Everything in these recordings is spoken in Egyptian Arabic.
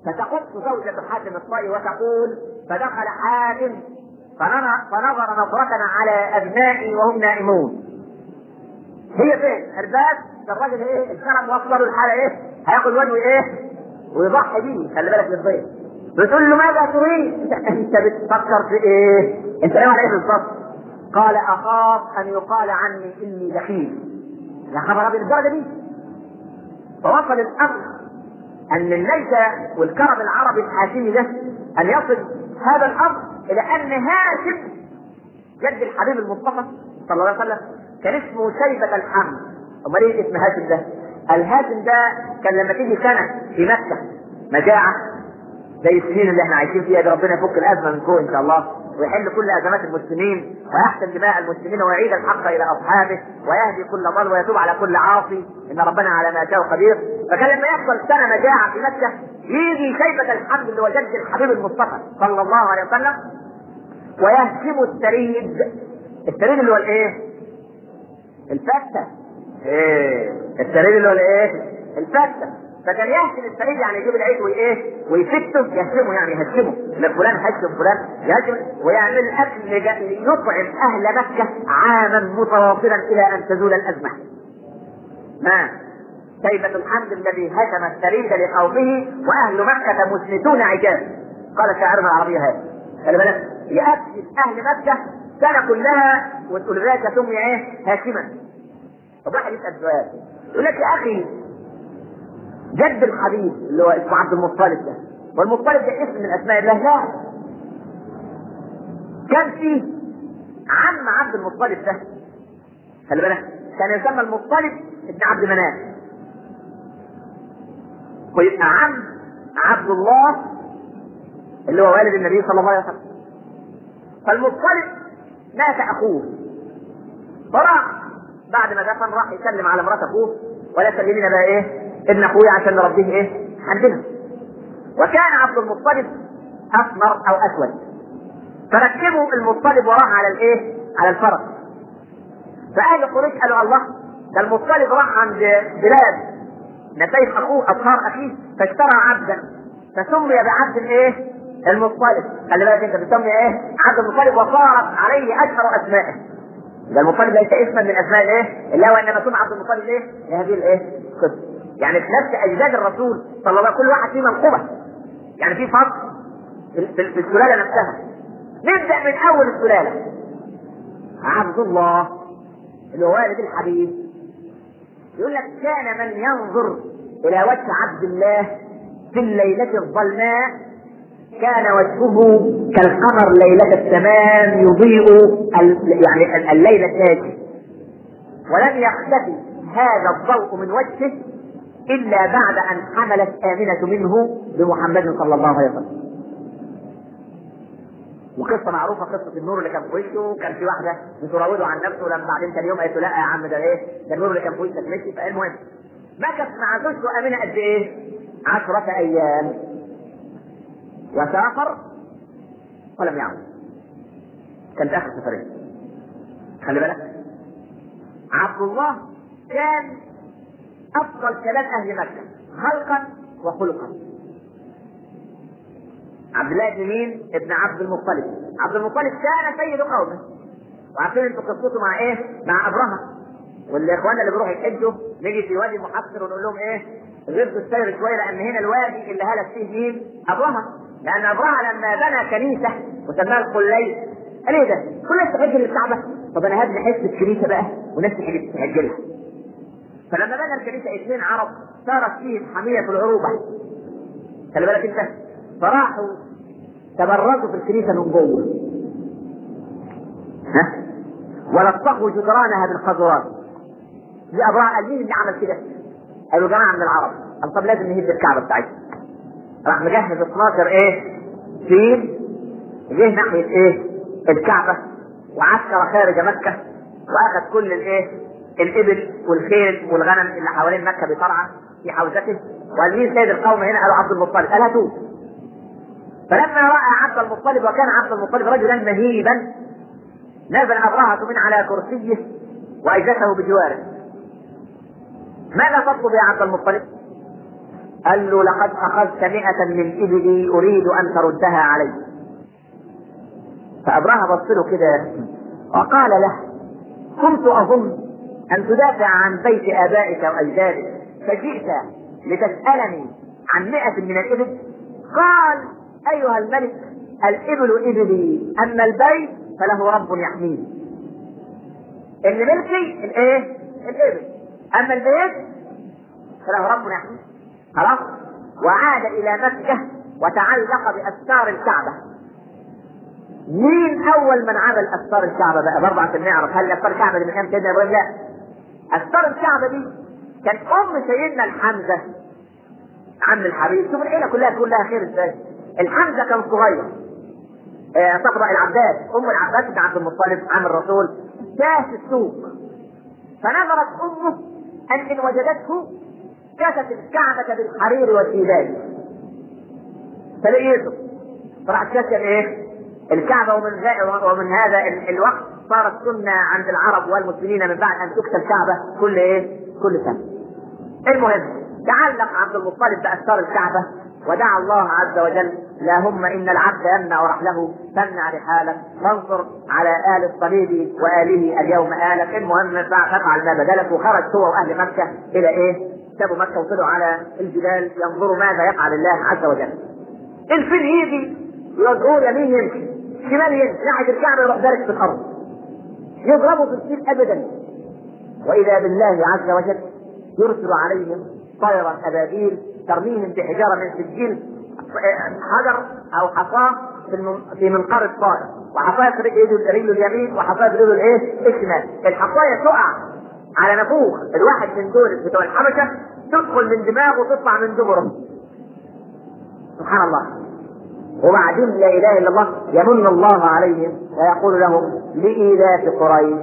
فتقص زوجة حاتم الطائي وتقول فدخل حاتم فنظر نظرة على أبنائي وهم نائمون هي فين؟ الباب الراجل ايه؟ الكرم وصل له الحالة ايه؟ هياخد وجهه ايه؟ ويضحي بيه خلي بالك من الضيف بتقول له ماذا تريد؟ انت بتفكر في ايه؟ انت ناوي على ايه بالظبط؟ قال اخاف ان يقال عني اني دخيل يا خبر ابيض الدرجه دي فوصل الامر ان الليث والكرم العربي الحاشمي ده ان يصل هذا الامر الى ان هاشم جد الحبيب المصطفى صلى الله عليه وسلم كان اسمه شيبة الحمد امال ايه اسم هاشم ده؟ الهاشم ده كان لما تيجي سنة في مكة مجاعة زي السنين اللي احنا عايشين فيها دي ربنا يفك الازمة من فوق ان شاء الله ويحل كل ازمات المسلمين ويحسن دماء المسلمين ويعيد الحق الى اصحابه ويهدي كل ضال ويتوب على كل عاصي ان ربنا على ما شاء قدير فكان لما يحصل سنه مجاعه في مكه يجي شيبه الحمد اللي هو جد الحبيب المصطفى صلى الله عليه وسلم ويهزم السريد السريد اللي هو الايه؟ الفته ايه السريد اللي هو الايه؟ الفته فكان يهزم السريد يعني يجيب العيد وايه ويفته يهزمه يعني يهزمه لا فلان هزم فلان يهزم ويعمل اكل يطعم اهل مكه عاما متواصلا الى ان تزول الازمه. ما شيبة الحمد الذي هزم السريد لقومه واهل مكه مسندون عجاز قال شاعرنا العربي هذا خلي بالك يأكل اهل مكه سنه كلها وتقول ذاك سمي ايه هاشما طب واحد يسال سؤال يقول لك يا اخي جد الحبيب اللي هو اسمه عبد المطلب ده والمطلب ده اسم من اسماء الله لا كان فيه عم عبد المطلب ده خلي بالك كان يسمى المطلب ابن عبد مناف ويبقى عم عبد الله اللي هو والد النبي صلى الله عليه وسلم فالمطلب مات اخوه فراح بعد ما دفن راح يسلم على مرات اخوه ولا سلمينا بقى ايه ابن اخويا عشان نربيه ايه عندنا وكان عبد المطلب اسمر او اسود فركبوا المطلب وراه على الايه على الفرس فاهل قريش قالوا الله ده المطلب راح عند بلاد نتيج اخوه اصهار اخيه فاشترى عبدا فسمي بعبد الايه المطلب خلي بالك انت بتسمي ايه عبد المطلب وصارت عليه اشهر اسمائه ده المطلب ليس اسما من اسماء الايه اللي هو انما سمع عبد المطلب ايه لهذه الايه قصه يعني في نفس اجداد الرسول صلى الله عليه وسلم كل واحد فيه منقبه يعني في فرق في السلاله نفسها نبدا من اول السلاله عبد الله اللي هو والد الحبيب يقول لك كان من ينظر الى وجه عبد الله في الليله الظلماء كان وجهه كالقمر ليلة التمام يضيء يعني الليل التاجي ولم يختفي هذا الضوء من وجهه إلا بعد أن حملت آمنة منه بمحمد صلى الله عليه وسلم وقصة معروفة قصة النور اللي كان في وشه كان في واحدة بتراوده عن نفسه لما بعدين تاني يوم قالت له لا يا عم ده ايه ده النور اللي كان في وشك مشي فالمهم مكث مع زوجته آمنة قد ايه؟ عشرة أيام وسافر ولم يعود كانت آخر سفرية خلي بالك عبد الله كان افضل كلام اهل مكه خلقا وخلقا عبد الله بن مين؟ ابن عبد المطلب عبد المطلب كان سيد قومه وعارفين انتوا قصته مع ايه؟ مع ابرهه واللي اخواننا اللي بيروحوا يحجوا نيجي في وادي محصر ونقول لهم ايه؟ غيروا السير شويه لان هنا الوادي اللي هلك فيه مين؟ ابرهه لان ابرهه لما بنى كنيسه وسماها القليل قال ايه ده؟ كل الناس تحج للكعبه طب انا هبني حته كنيسه بقى وناس تحج لها فلما بنى الكنيسه اثنين عرب صارت فيهم حميه العروبه خلي بالك انت فراحوا تبرزوا في الكنيسه من جوه ها ولصقوا جدرانها بالقذورات دي ابراء قال مين اللي عمل كده؟ قالوا جماعه من العرب قال طب لازم نهد الكعبه بتاعتنا راح مجهز 12 ايه؟ فيل جه ناحيه ايه؟ الكعبه وعسكر خارج مكه واخذ كل الايه؟ الابل والخيل والغنم اللي حوالين مكه بطرعه في حوزته وقال مين سيد القوم هنا؟ قالوا عبد المطلب قال هاتوه فلما راى عبد المطلب وكان عبد المطلب رجلا مهيبا نزل ابرهه من على كرسيه واجلسه بجواره ماذا تطلب يا عبد المطلب؟ قال له لقد اخذت مئة من ابلي اريد ان تردها علي فابرهه بص له كده وقال له كنت اظن ان تدافع عن بيت ابائك واجدادك فجئت لتسالني عن مئة من الابل قال ايها الملك الابل ابلي اما البيت فله رب يحميه اللي ملكي الايه الابل اما البيت فله رب يحميه خلاص وعاد الى مكه وتعلق باستار الكعبه مين اول من عمل استار الكعبه بقى برضه عشان نعرف هل استار الكعبه دي من كام سيدنا ابراهيم لا استار الكعبه دي كان ام سيدنا الحمزه عم الحبيب شوف العيله كلها كلها خير ازاي الحمزه كان صغير آه تقرا العباس ام العباس بن عبد المطلب عم الرسول جاء في السوق فنظرت امه ان ان وجدته كست الكعبه بالحرير والديباج فلقيته فراحت كسر ايه؟ الكعبه ومن ومن هذا الوقت صارت سنه عند العرب والمسلمين من بعد ان تكسى الكعبه كل ايه؟ كل سنه. المهم تعلق عبد المطلب باستار الكعبه ودعا الله عز وجل اللهم ان العبد يمنع رحله فامنع رحالك وانصر على ال الصليب واله اليوم الك المهم فافعل ما بدلك وخرج هو واهل مكه الى ايه؟ سابوا مكه وطلعوا على الجبال ينظروا ماذا يفعل الله عز وجل. الفيل يجي يدعوه يمين يمشي شمال يمشي ناحيه الكعبه يروح دارك في الارض. يضربوا في الفيل ابدا. واذا بالله عز وجل يرسل عليهم طيرا ابابيل ترميهم بحجاره من سجيل حجر او حصاه في منقار الطائر وحصايه في رجل رجله اليمين وحصايه في رجله الايه؟ الشمال الحصايه تقع على نافوخ الواحد من دول بتوع الحبشه تدخل من دماغه وتطلع من دبره سبحان الله وبعدين لا اله الا الله يمن الله عليهم ويقول لهم لإيلاف قريش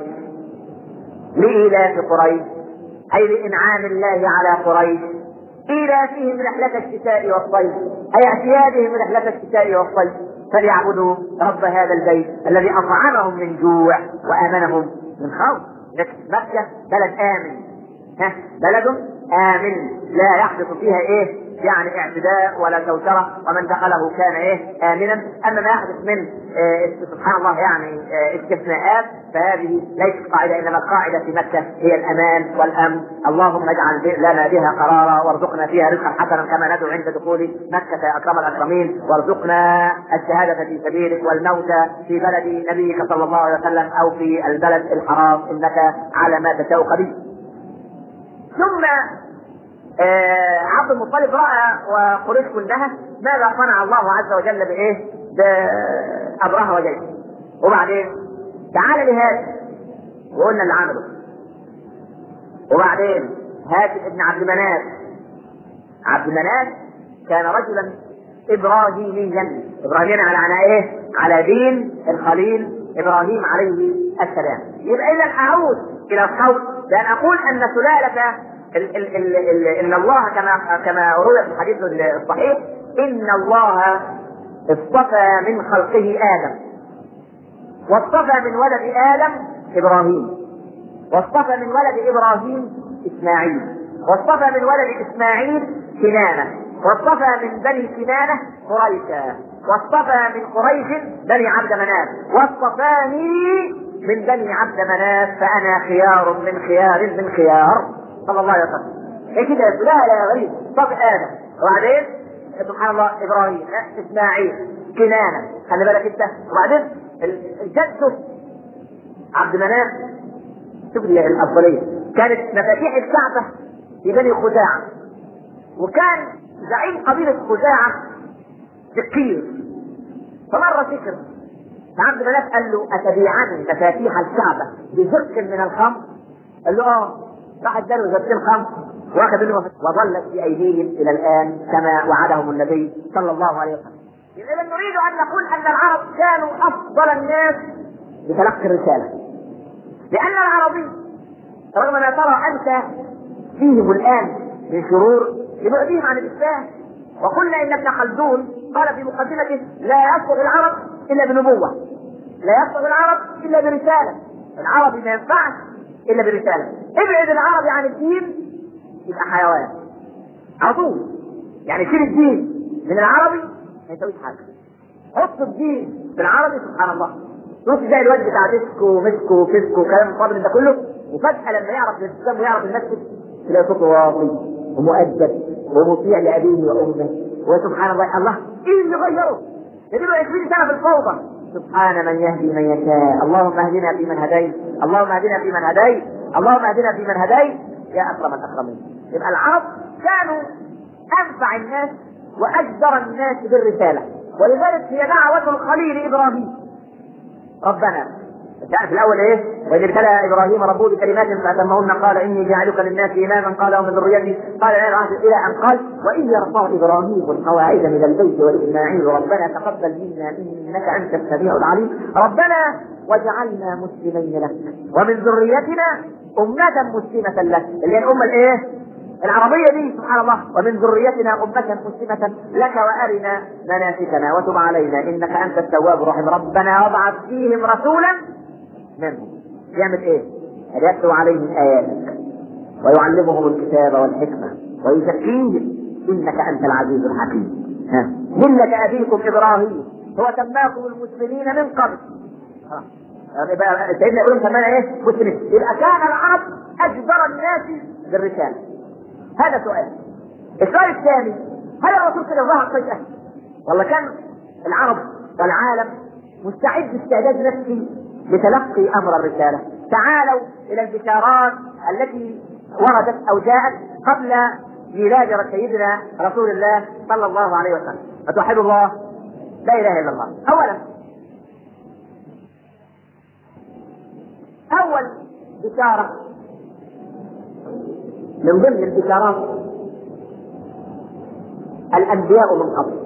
لإيلاف قريش أي لإنعام الله على قريش إيلافهم رحلة الشتاء والصيف أي اعتيادهم رحلة الشتاء والصيف فليعبدوا رب هذا البيت الذي أطعمهم من جوع وآمنهم من خوف مكة بلد آمن ها بلد آمن لا يحدث فيها إيه يعني اعتداء ولا توترة ومن دخله كان ايه آمنا اما ما يحدث من إيه سبحان الله يعني إيه استثناءات فهذه ليست قاعدة انما القاعدة في مكة هي الامان والامن اللهم اجعل لنا بها قرارا وارزقنا فيها رزقا حسنا كما ندعو عند دخول مكة يا اكرم الاكرمين وارزقنا الشهادة في سبيلك والموت في بلد نبيك صلى الله عليه وسلم او في البلد الحرام انك على ما تشاء قدير ثم آه عبد المطلب راى وقريش كلها ماذا صنع الله عز وجل بايه؟ بابرهه وجيشه. وبعدين تعال لهاشم وقلنا اللي عمله. وبعدين هاشم ابن عبد مناف عبد مناف كان رجلا ابراهيميا ابراهيميا على على ايه؟ على دين الخليل ابراهيم عليه السلام. يبقى اذا اعود الى القول بان اقول ان سلاله ال ال ال ال ان الله كما كما روي في الحديث الصحيح ان الله اصطفى من خلقه ادم واصطفى من ولد ادم ابراهيم واصطفى من ولد ابراهيم اسماعيل واصطفى من ولد اسماعيل كنانه واصطفى من بني كنانه قريشا واصطفى من قريش بني عبد مناف واصطفاني من بني عبد مناف فانا خيار من خيار من خيار صلى الله عليه وسلم ايه كده لا لا غريب طب ادم وبعدين سبحان الله ابراهيم اسماعيل كنانه خلي بالك انت وبعدين جده عبد مناف شوف الافضليه كانت مفاتيح الكعبه في بني خزاعه وكان زعيم قبيله خزاعه سكير فمره سكر فعبد مناف قال له اتبيعني مفاتيح الكعبه بزق من الخمر قال له اه راح اداله زبدين خمر واخذ منه وظلت في ايديهم الى الان كما وعدهم النبي صلى الله عليه وسلم. اذا نريد ان نقول ان العرب كانوا افضل الناس بتلقي الرساله. لان العربي رغم ما ترى انت فيهم الان من شرور يبعدهم عن الاسلام وقلنا ان ابن خلدون قال في مقدمته لا يصلح العرب الا بنبوه لا يصلح العرب الا برساله العربي ما ينفعش الا برساله ابعد العربي عن الدين يبقى حيوان على طول يعني شيل الدين من العربي ما يسويش حاجه حط الدين في العربي سبحان الله نص زي الواد بتاع ديسكو ومسكو وفيسكو وكلام فاضل ده كله وفجاه لما يعرف الاسلام ويعرف المسجد تلاقي صوته واطي ومؤدب ومطيع لابيه وامه وسبحان الله الله ايه اللي غيره؟ يجيب 20 سنه في الفوضى سبحان من يهدي من يشاء اللهم اهدنا فيمن هديت اللهم اهدنا فيمن هديت اللهم اهدنا فيمن هديت يا اكرم الاكرمين يبقى العرب كانوا انفع الناس واجدر الناس بالرساله ولذلك هي دعوه الخليل ابراهيم ربنا انت عارف الاول ايه؟ واذ ابتلى ابراهيم ربه بكلمات فاتمهن قال اني جاعلك للناس اماما قال ومن ذريتي قال لا العهد الى ان قال واذ يرفع ابراهيم القواعد من البيت واسماعيل ربنا تقبل منا انك انت السميع العليم ربنا واجعلنا مسلمين لك ومن ذريتنا امه مسلمه لك اللي هي الامه الايه؟ العربية دي سبحان الله ومن ذريتنا أمة مسلمة لك وأرنا مناسكنا وتب علينا إنك أنت التواب الرحيم ربنا وابعث فيهم رسولا منهم يعمل إيه؟ أن يتلو عليهم آياتك ويعلمهم الكتاب والحكمة ويزكيهم إنك أنت العزيز الحكيم ها ملة أبيكم إبراهيم هو سماكم المسلمين من قبل يبقى سيدنا يقول سمانا ايه؟ مسلمين يبقى كان العرب اجبر الناس بالرساله هذا سؤال السؤال الثاني هل الرسول كده ظهر فجأة؟ والله كان العرب والعالم مستعد استعداد نفسي لتلقي امر الرساله تعالوا الى البشارات التي وردت او جاءت قبل ميلاد سيدنا رسول الله صلى الله عليه وسلم فتوحدوا الله لا اله الا الله اولا اول بشاره من ضمن البشارات الانبياء من قبل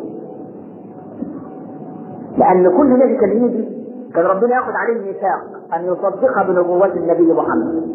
لان كل نبي كان يجي كان ربنا ياخذ عليه ميثاق ان يصدق بنبوة النبي محمد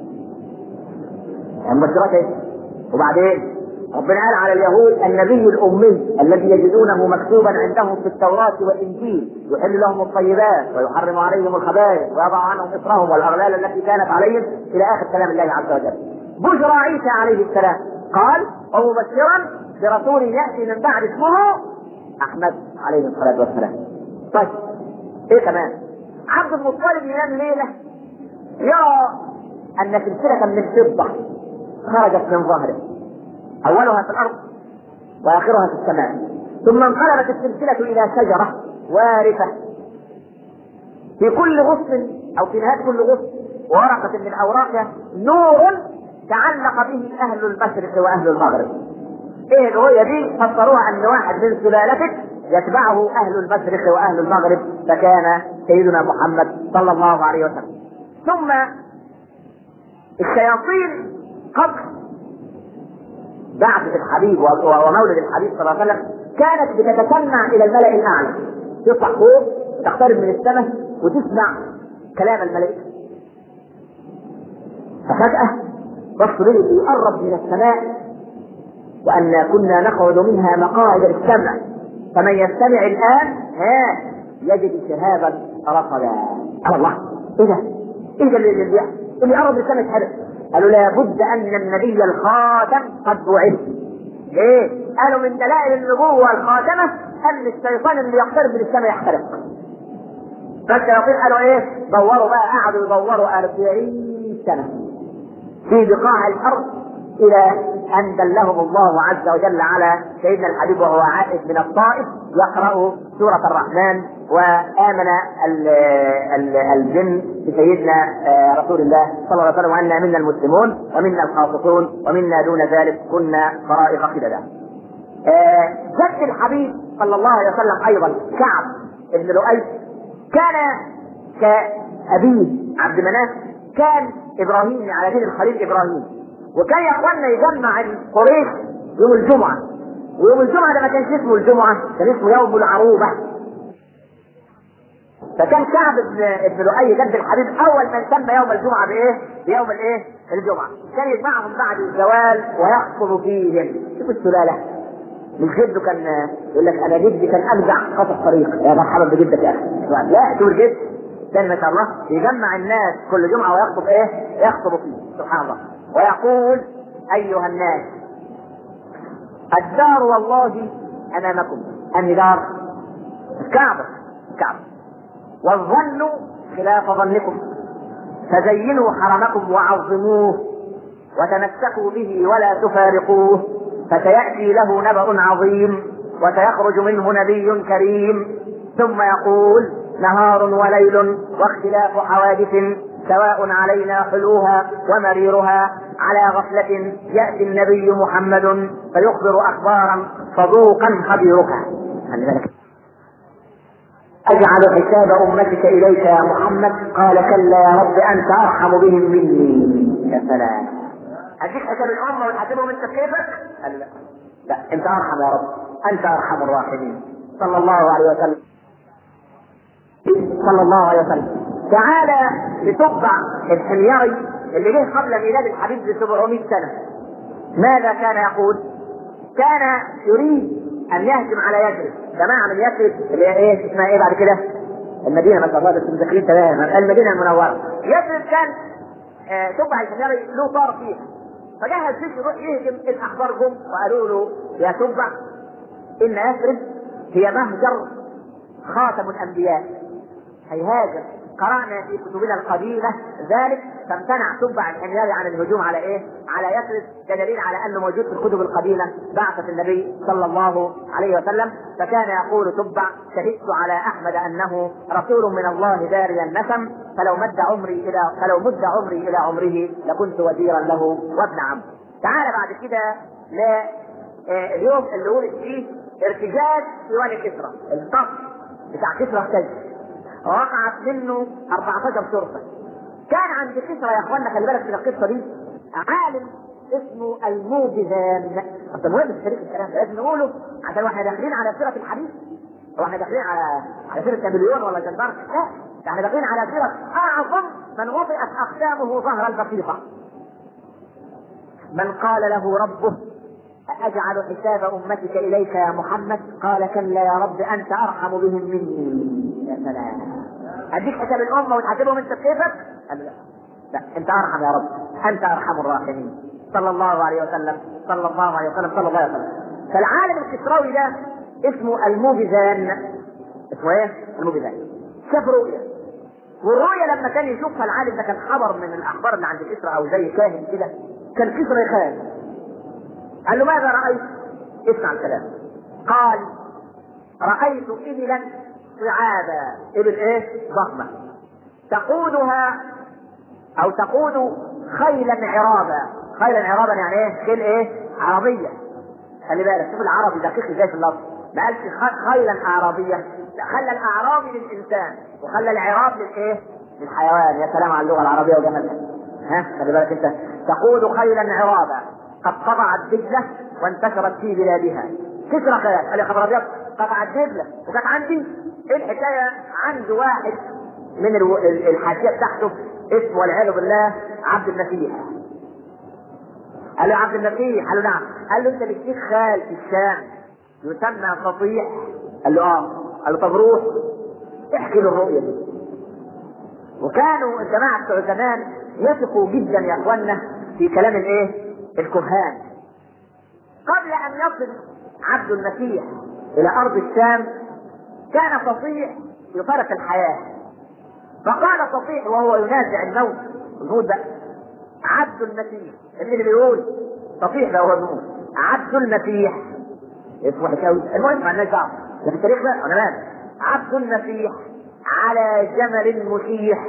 المبشرات ايه؟ وبعدين ربنا قال على اليهود النبي الامي الذي يجدونه مكتوبا عندهم في التوراه والانجيل يحل لهم الطيبات ويحرم عليهم الخبائث ويضع عنهم اصرهم والاغلال التي كانت عليهم الى اخر كلام الله عز وجل. بشرى عيسى عليه السلام قال ومبشرا برسول ياتي من بعد اسمه احمد عليه الصلاه والسلام. طيب ايه كمان؟ عبد المطلب ينام ليله يرى ان سلسله من الفضه خرجت من ظهره اولها في الارض واخرها في السماء ثم انقلبت السلسله الى شجره وارثه في كل غصن او في نهايه كل غصن ورقه من اوراقها نور تعلق به اهل المشرق واهل المغرب ايه الرؤية دي فسروها ان واحد من سلالتك يتبعه اهل المشرق واهل المغرب فكان سيدنا محمد صلى الله عليه وسلم ثم الشياطين قبل بعثة الحبيب ومولد الحبيب صلى الله عليه وسلم كانت بتتسمع الى الملأ الاعلى تطلع فوق تقترب من السماء وتسمع كلام الملائكة ففجأة بص ليه يقرب من السماء وأنا كنا نقعد منها مقاعد للسمع فمن يستمع الآن ها يجد شهابا رصدا الله ايه ده؟ ايه ده اللي اللي اللي قرب للسماء شهادة قالوا لابد أن النبي الخاتم قد بعث ليه؟ قالوا من دلائل النبوة الخاتمة أن الشيطان اللي يقترب من السماء يحترق فالشياطين قالوا ايه؟ دوروا بقى قعدوا يدوروا 40 سنة في بقاع الأرض إلى أن دلهم الله عز وجل على سيدنا الحبيب وهو عائد من الطائف يقرأ سورة الرحمن وآمن ال ال الجن بسيدنا رسول الله صلى الله عليه وسلم وأنا منا المسلمون ومنا القاسطون ومنا دون ذلك كنا طرائق خددا. جد الحبيب صلى الله عليه وسلم أيضا كعب بن لؤي كان كأبيه عبد مناف كان إبراهيم على دين الخليل إبراهيم وكان يا اخوانا يجمع قريش يوم الجمعة ويوم الجمعة ده ما كانش اسمه الجمعة كان اسمه يوم العروبة فكان كعب بن ابن لؤي جد الحبيب اول من سمى يوم الجمعة بايه؟ بيوم الايه؟ الجمعة كان يجمعهم بعد الزوال ويخطب فيهم شوف السلالة مش جده كان يقول لك انا جدي كان ابدع قطع طريق يا مرحبا بجدك يا اخي لا شوف الجد كان ما شاء الله يجمع الناس كل جمعة ويخطب ايه؟ يخطب فيه سبحان الله ويقول ايها الناس الدار والله امامكم انهي دار؟ الكعبه الكعبه والظن خلاف ظنكم فزينوا حرمكم وعظموه وتمسكوا به ولا تفارقوه فسيأتي له نبأ عظيم وسيخرج منه نبي كريم ثم يقول نهار وليل واختلاف حوادث سواء علينا حلوها ومريرها على غفلة يأتي النبي محمد فيخبر أخبارا صدوقا خبيرك أجعل حساب أمتك إليك يا محمد قال كلا يا رب أنت أرحم بهم مني يا سلام أديك حساب الأمة وتحاسبهم أنت كيفك؟ قال لا لا أنت أرحم يا رب أنت أرحم الراحمين صلى الله عليه وسلم صلى الله عليه وسلم تعالى لتتبع الحميري اللي جه قبل ميلاد الحبيب ب 700 سنه ماذا كان يقول؟ كان يريد ان يهجم على يثرب جماعه من يثرب اللي هي ايه اسمها ايه بعد كده؟ المدينه ما شاء الله بس مذاكرين تمام المدينه المنوره يثرب كان آه تبع الحميري له طار فيها فجهز جيش يروح يهجم الاخبار جم وقالوا له يا تبع ان يثرب هي مهجر خاتم الانبياء هيهاجر قرأنا في كتبنا القديمة ذلك فامتنع تبع الحميري عن الهجوم على ايه؟ على يثرب كدليل على انه موجود في الكتب القديمة بعثة النبي صلى الله عليه وسلم فكان يقول تبع شهدت على احمد انه رسول من الله داري النسم فلو مد عمري الى فلو مد عمري الى عمره لكنت وزيرا له وابن عم. تعال بعد كده ل اليوم اللي ولد فيه ارتجاج ديوان كسرى الضغط بتاع كسرى ارتج وقعت منه 14 شرطه كان عند كسرى يا اخوانا خلي بالك من القصه دي عالم اسمه الموجزان اصل مهم في تاريخ الكلام ده لازم نقوله عشان واحنا داخلين على سيره الحديث هو احنا داخلين على على سيره نابليون ولا جندار لا احنا داخلين على سيره اعظم من وطئت اقدامه ظهر البسيطه من قال له ربه أجعل حساب أمتك إليك يا محمد قال كلا يا رب أنت أرحم بهم مني يا سلام أديك حساب الأمة وتحاسبهم أنت بكيفك قال لا لا أنت أرحم يا رب أنت أرحم الراحمين صلى الله عليه وسلم صلى الله عليه وسلم صلى الله عليه وسلم فالعالم الكسراوي ده اسمه الموبزان اسمه ايه؟ الموبزان شاف رؤيا والرؤيا لما كان يشوفها العالم ده كان خبر من الاخبار اللي عند كسرى او زي كاهن كده كان كسرى يخاف قال له ماذا رأيت؟ اسمع الكلام. قال رأيت إبلا صعابا، إبل إيه؟ ضخمة. تقودها أو تقود خيلا عرابا، خيلا عرابا يعني إيه؟ خيل إيه؟ عربية. خلي بالك شوف العربي دقيق إزاي في اللفظ. ما قالش خيلا أعرابية، لا خلى الأعرابي للإنسان وخلى العراب للإيه؟ للحيوان، يا سلام على اللغة العربية وجمالها. ها؟ خلي بالك أنت تقود خيلا عرابا قد قطعت دجله وانتشرت في بلادها كسرى خيال قال يا خبر ابيض قطعت دجله وكانت عندي ايه الحكايه عنده واحد من الو... الحاشيه بتاعته اسمه والعياذ بالله عبد المسيح قال له عبد المسيح قال له نعم قال له انت ليك خال في الشام يسمى سطيح قال له اه قال له طب روح احكي له الرؤيه دي وكانوا الجماعه بتوع زمان يثقوا جدا يا اخوانا في كلام الايه؟ الكهان قبل ان يصل عبد المسيح الى ارض الشام كان فصيح يفارق الحياه فقال فصيح وهو ينازع الموت الموت بقى عبد المسيح اللي بيقول فصيح ده هو الموت عبد المسيح اسمه حكاوي المهم ما لناش دعوه لكن التاريخ بقى انا مالي عبد المسيح على جمل مشيح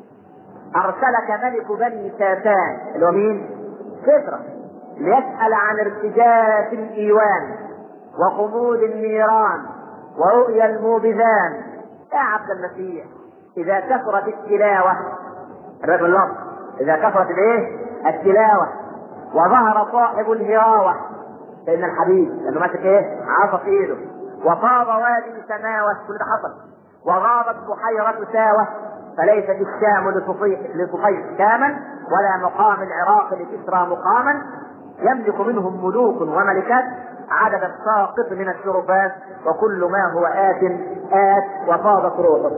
ارسلك ملك بني ساسان اللي هو مين؟ كسرى ليسأل عن ارتجاف الإيوان وخمود النيران ورؤيا الموبذان يا عبد المسيح إذا كثرت التلاوة الرجل اللفظ إذا كثرت الإيه؟ التلاوة وظهر صاحب الهراوة فإن الحبيب لأنه ماسك إيه؟ عصا في إيده وطاب وادي سماوة كل ده حصل وغابت بحيرة ساوة فليست الشام لصفيح لصفيح شاما ولا مقام العراق لكسرى مقاما يملك منهم ملوك وملكات عدد الساقط من الشرفات وكل ما هو آت آت وفاضت روحه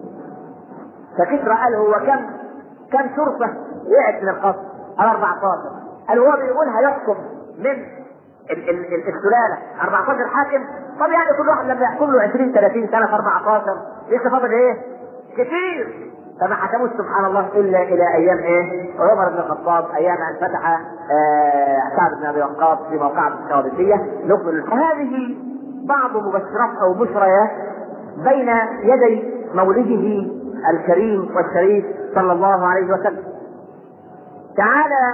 فكسرى قال هو كم كم شرفة وقعت من القصر قال 14 قال هو بيقول هيحكم من ال- ال- ال- السلاله 14 حاكم طب يعني كل واحد لما يحكم له 20 30 سنه في 14 لسه فاضل ايه؟ كتير فما حكموش سبحان الله الا الى ايام ايه؟ عمر بن الخطاب ايام ان فتح آه، سعد بن ابي وقاص في موقعة القادسيه نقبل هذه بعض مبشرات او بشريات بين يدي مولده الكريم والشريف صلى الله عليه وسلم. تعالى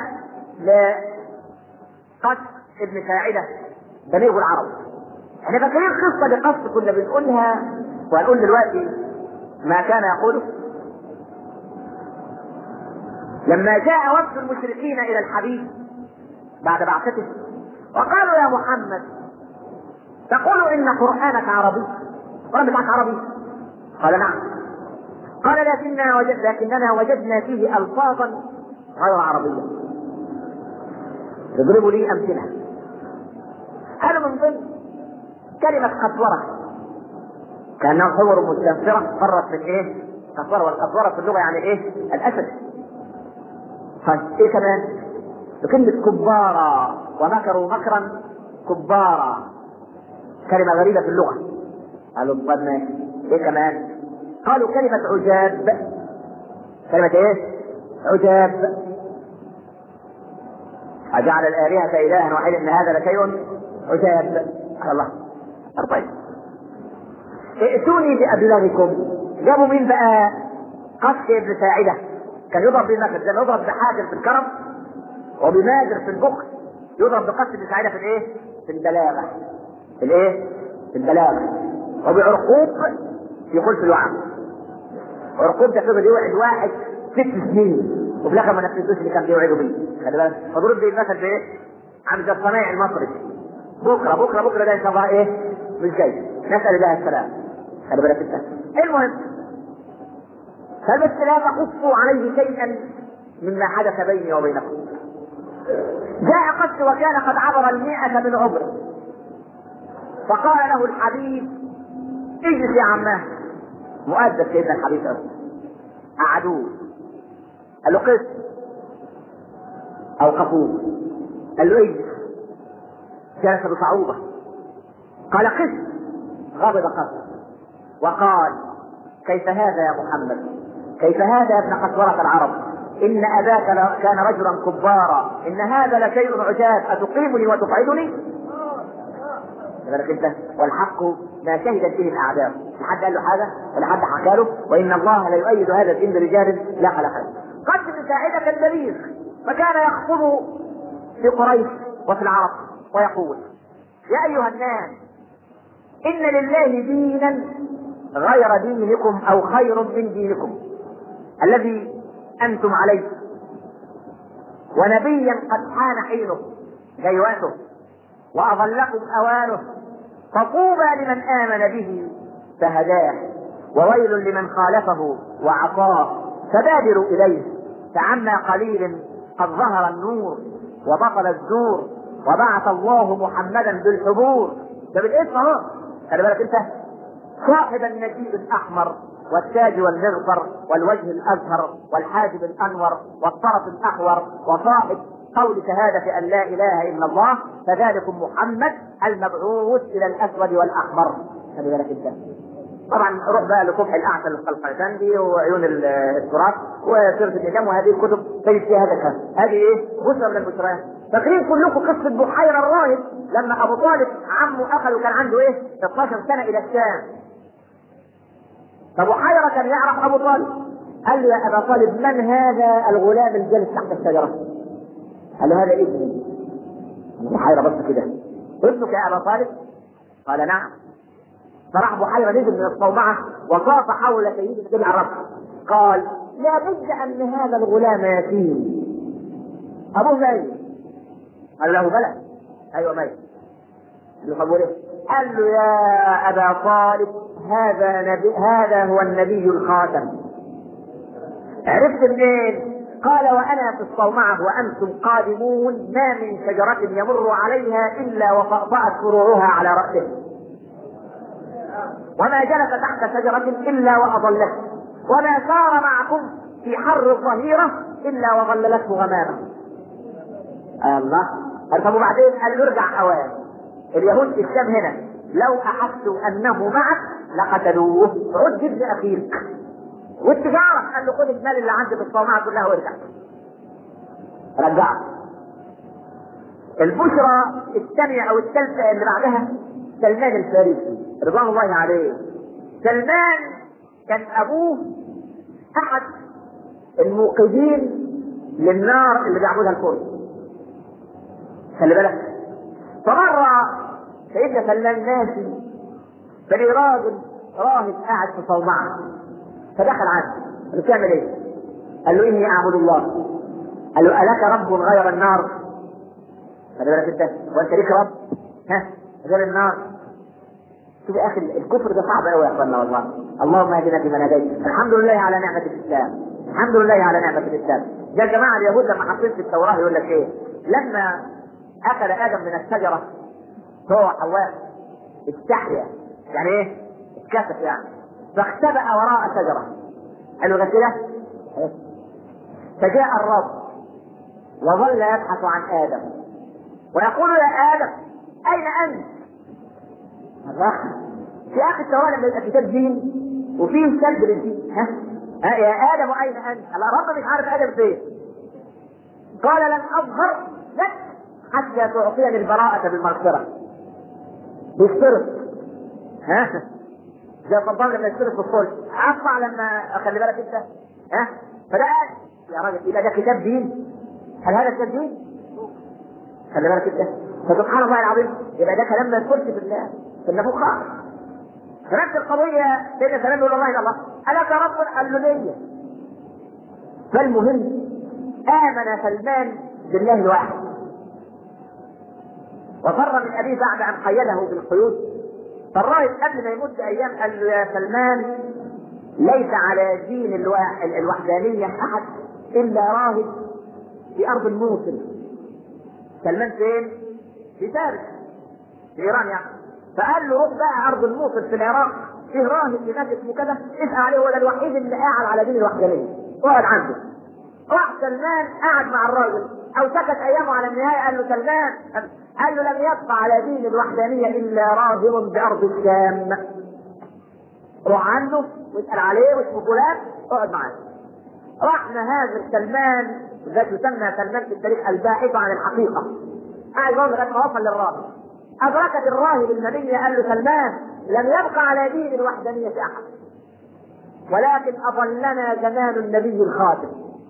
لقص ابن ساعده بليغ العرب. احنا فاكرين قصه لقص كنا بنقولها وهنقول دلوقتي ما كان يقوله لما جاء وفد المشركين الى الحبيب بعد بعثته وقالوا يا محمد تقول ان قرانك عربي القران بتاعك عربي قال نعم قال لكننا وجد لكننا وجدنا فيه الفاظا غير عربيه يضربوا لي امثله قالوا من ضمن كلمه قسوره كانها صور مستنفره فرت من ايه؟ قسوره والقسوره في اللغه يعني ايه؟ الاسد طيب ايه كمان؟ بكلمة كبارا ومكروا مكرا كبارا كلمة غريبة في اللغة قالوا طب ماشي ايه كمان؟ قالوا كلمة عجاب كلمة ايه؟ عجاب أجعل الآلهة إلها واحدا إن هذا لشيء عجاب على الله طيب ائتوني بأبلغكم جابوا مين بقى؟ قص ابن ساعدة كان يضرب بالمثل كان يضرب بحاجر في الكرم وبماجر في البخل يضرب بقص ابن ساعدة في الايه؟ في البلاغة في الايه؟ في البلاغة وبعرقوب في خلف الوعد عرقوب ده فضل يوعد واحد ست سنين وفي الاخر ما نفذوش اللي كان بيوعده بيه خلي بالك فضرب بيه المثل بايه؟ عامل زي الصنايعي المصري بكره بكره بكره ده ان شاء الله ايه؟ مش جاي نسال الله السلام خلي بالك انت المهم فبس لا تقصوا عليه شيئا مما حدث بيني وبينكم جاء قص وكان قد عبر المئة من عمره فقال له الحبيب اجلس يا عماه مؤدب سيدنا الحبيب أوي قعدوه قال له قس اوقفوه قال له اجلس جلس بصعوبة قال قس غضب قص وقال كيف هذا يا محمد كيف هذا يا ابن قسورة العرب إن أباك ل- كان رجلا كبارا إن هذا لشيء عجاب أتقيمني وتقعدني بالك انت والحق ما شهدت به الاعداء لا حد قال له حاجه ولا حد حكى له وان الله لا يؤيد هذا الدين برجال لا خلق له قد بن ساعده كان بليغ فكان يخطب في قريش وفي العرب ويقول يا ايها الناس ان لله دينا غير دينكم او خير من دينكم الذي انتم عليه ونبيا قد حان حينه جاي وقته واظلكم اوانه فطوبى لمن امن به فهداه وويل لمن خالفه وعصاه فبادروا اليه فعما قليل قد ظهر النور وبطل الزور وبعث الله محمدا بالحبور ده بالاسم اهو خلي بالك انت صاحب النجيب الاحمر والتاج والمغفر والوجه الازهر والحاجب الانور والطرف الاحور وصاحب قول شهادة أن لا إله إلا الله فذلكم محمد المبعوث إلى الأسود والأحمر خلي بالك أنت طبعا روح بقى لكبح الأعسل القلقلتندي وعيون ال- التراث وسيرة النجام وهذه الكتب تجد فيها هذا الكلام هذه إيه؟ بشرى من البشريات فاكرين كلكم قصة بحيرة الراهب لما أبو طالب عمه أخذه كان عنده إيه؟ 12 سنة إلى الشام فبحيرة كان يعرف أبو طالب قال له يا أبا طالب من هذا الغلام الجالس تحت الشجرة؟ قال له هذا ابني بحيرة بص كده ابنك يا أبا طالب؟ قال نعم فراح بحيرة نزل من الصومعة وطاف حول سيدنا جميع الرب قال لا بد أن هذا الغلام يتيم أبوه ميت قال له بلى أيوه ميت قال له طب وليه؟ قال له يا أبا طالب هذا نبي هذا هو النبي الخاتم عرفت منين؟ قال وانا في الصومعه وانتم قادمون ما من شجره يمر عليها الا وطأطأت فروعها على راسه. وما جلس تحت شجره الا واضلته. وما سار معكم في حر الظهيره الا وظللته غمامه. آه الله قال طب وبعدين قال له ارجع اوان اليهود في الشام هنا لو احسوا انه معك لقتلوه عد ابن اخيك والتجاره قال له خد المال اللي عندي في الصومعه كلها وارجع رجعه البشرى الثانية أو الثالثة اللي بعدها سلمان الفارسي رضوان الله عليه سلمان كان أبوه أحد الموقدين للنار اللي بيعبدها الفرس خلي بالك فمرة سيدنا سلمان ماشي فلي راجل راهب قاعد في صومعة فدخل عنه قال له تعمل ايه؟ قال له اني اعبد الله قال له الك رب غير النار؟ خلي بالك انت وانت ليك رب ها غير النار شوف يا اخي الكفر ده صعب قوي يا اخوانا والله اللهم اهدنا فيمن هديت الحمد لله على نعمه الاسلام الحمد لله على نعمه الاسلام يا جماعه اليهود لما حاطين في التوراه يقول لك ايه لما اكل ادم من الشجره هو حواء استحيا يعني ايه اتكسف يعني فاختبأ وراء شجره قالوا غسله فجاء الرب وظل يبحث عن ادم ويقول يا ادم اين انت؟ الرحمة في اخر التوراه لما يبقى كتاب دين وفيه سلب للدين ها؟ ها يا ادم اين انت؟ الرب مش عارف ادم فين قال لن اظهر لك حتى تعطيني البراءة بالمغفرة بيشترط ها زي الصبان لما يشترط في الصلح اطلع لما خلي بالك انت ها فده يا راجل يبقى ده كتاب دين هل هذا كتاب دين؟ خلي بالك انت فسبحان الله العظيم يبقى ده كلام ما يدخلش في الله في النفوخ فنفس القضية سيدنا سلام يقول الله إلى الله ألك رب قال له ليا فالمهم آمن سلمان بالله الواحد وفر من أبيه بعد أن قيده بالقيود فالراهب قبل ما يموت بأيام قال له يا سلمان ليس على دين الوحدانية أحد إلا راهب في أرض الموصل سلمان فين؟ في فارس في إيران يعني فقال له روح بقى أرض الموصل في العراق فيه راهب هناك اسمه كذا اسأل عليه هو ده الوحيد اللي قاعد على دين الوحدانية اقعد عنده راح سلمان قعد مع الراجل او سكت ايامه على النهايه قال له سلمان قال له لم يبقى على دين الوحدانيه الا راهب بارض الشام روح عنه واسال عليه واسمه فلان اقعد معاه راح مهاجر سلمان ذات يسمى سلمان في التاريخ الباحث عن الحقيقه قاعد يقول لغايه ما وصل للراهب ادركت الراهب النبي قال له سلمان لم يبقى على دين الوحدانيه احد ولكن اضلنا زمان النبي الخاتم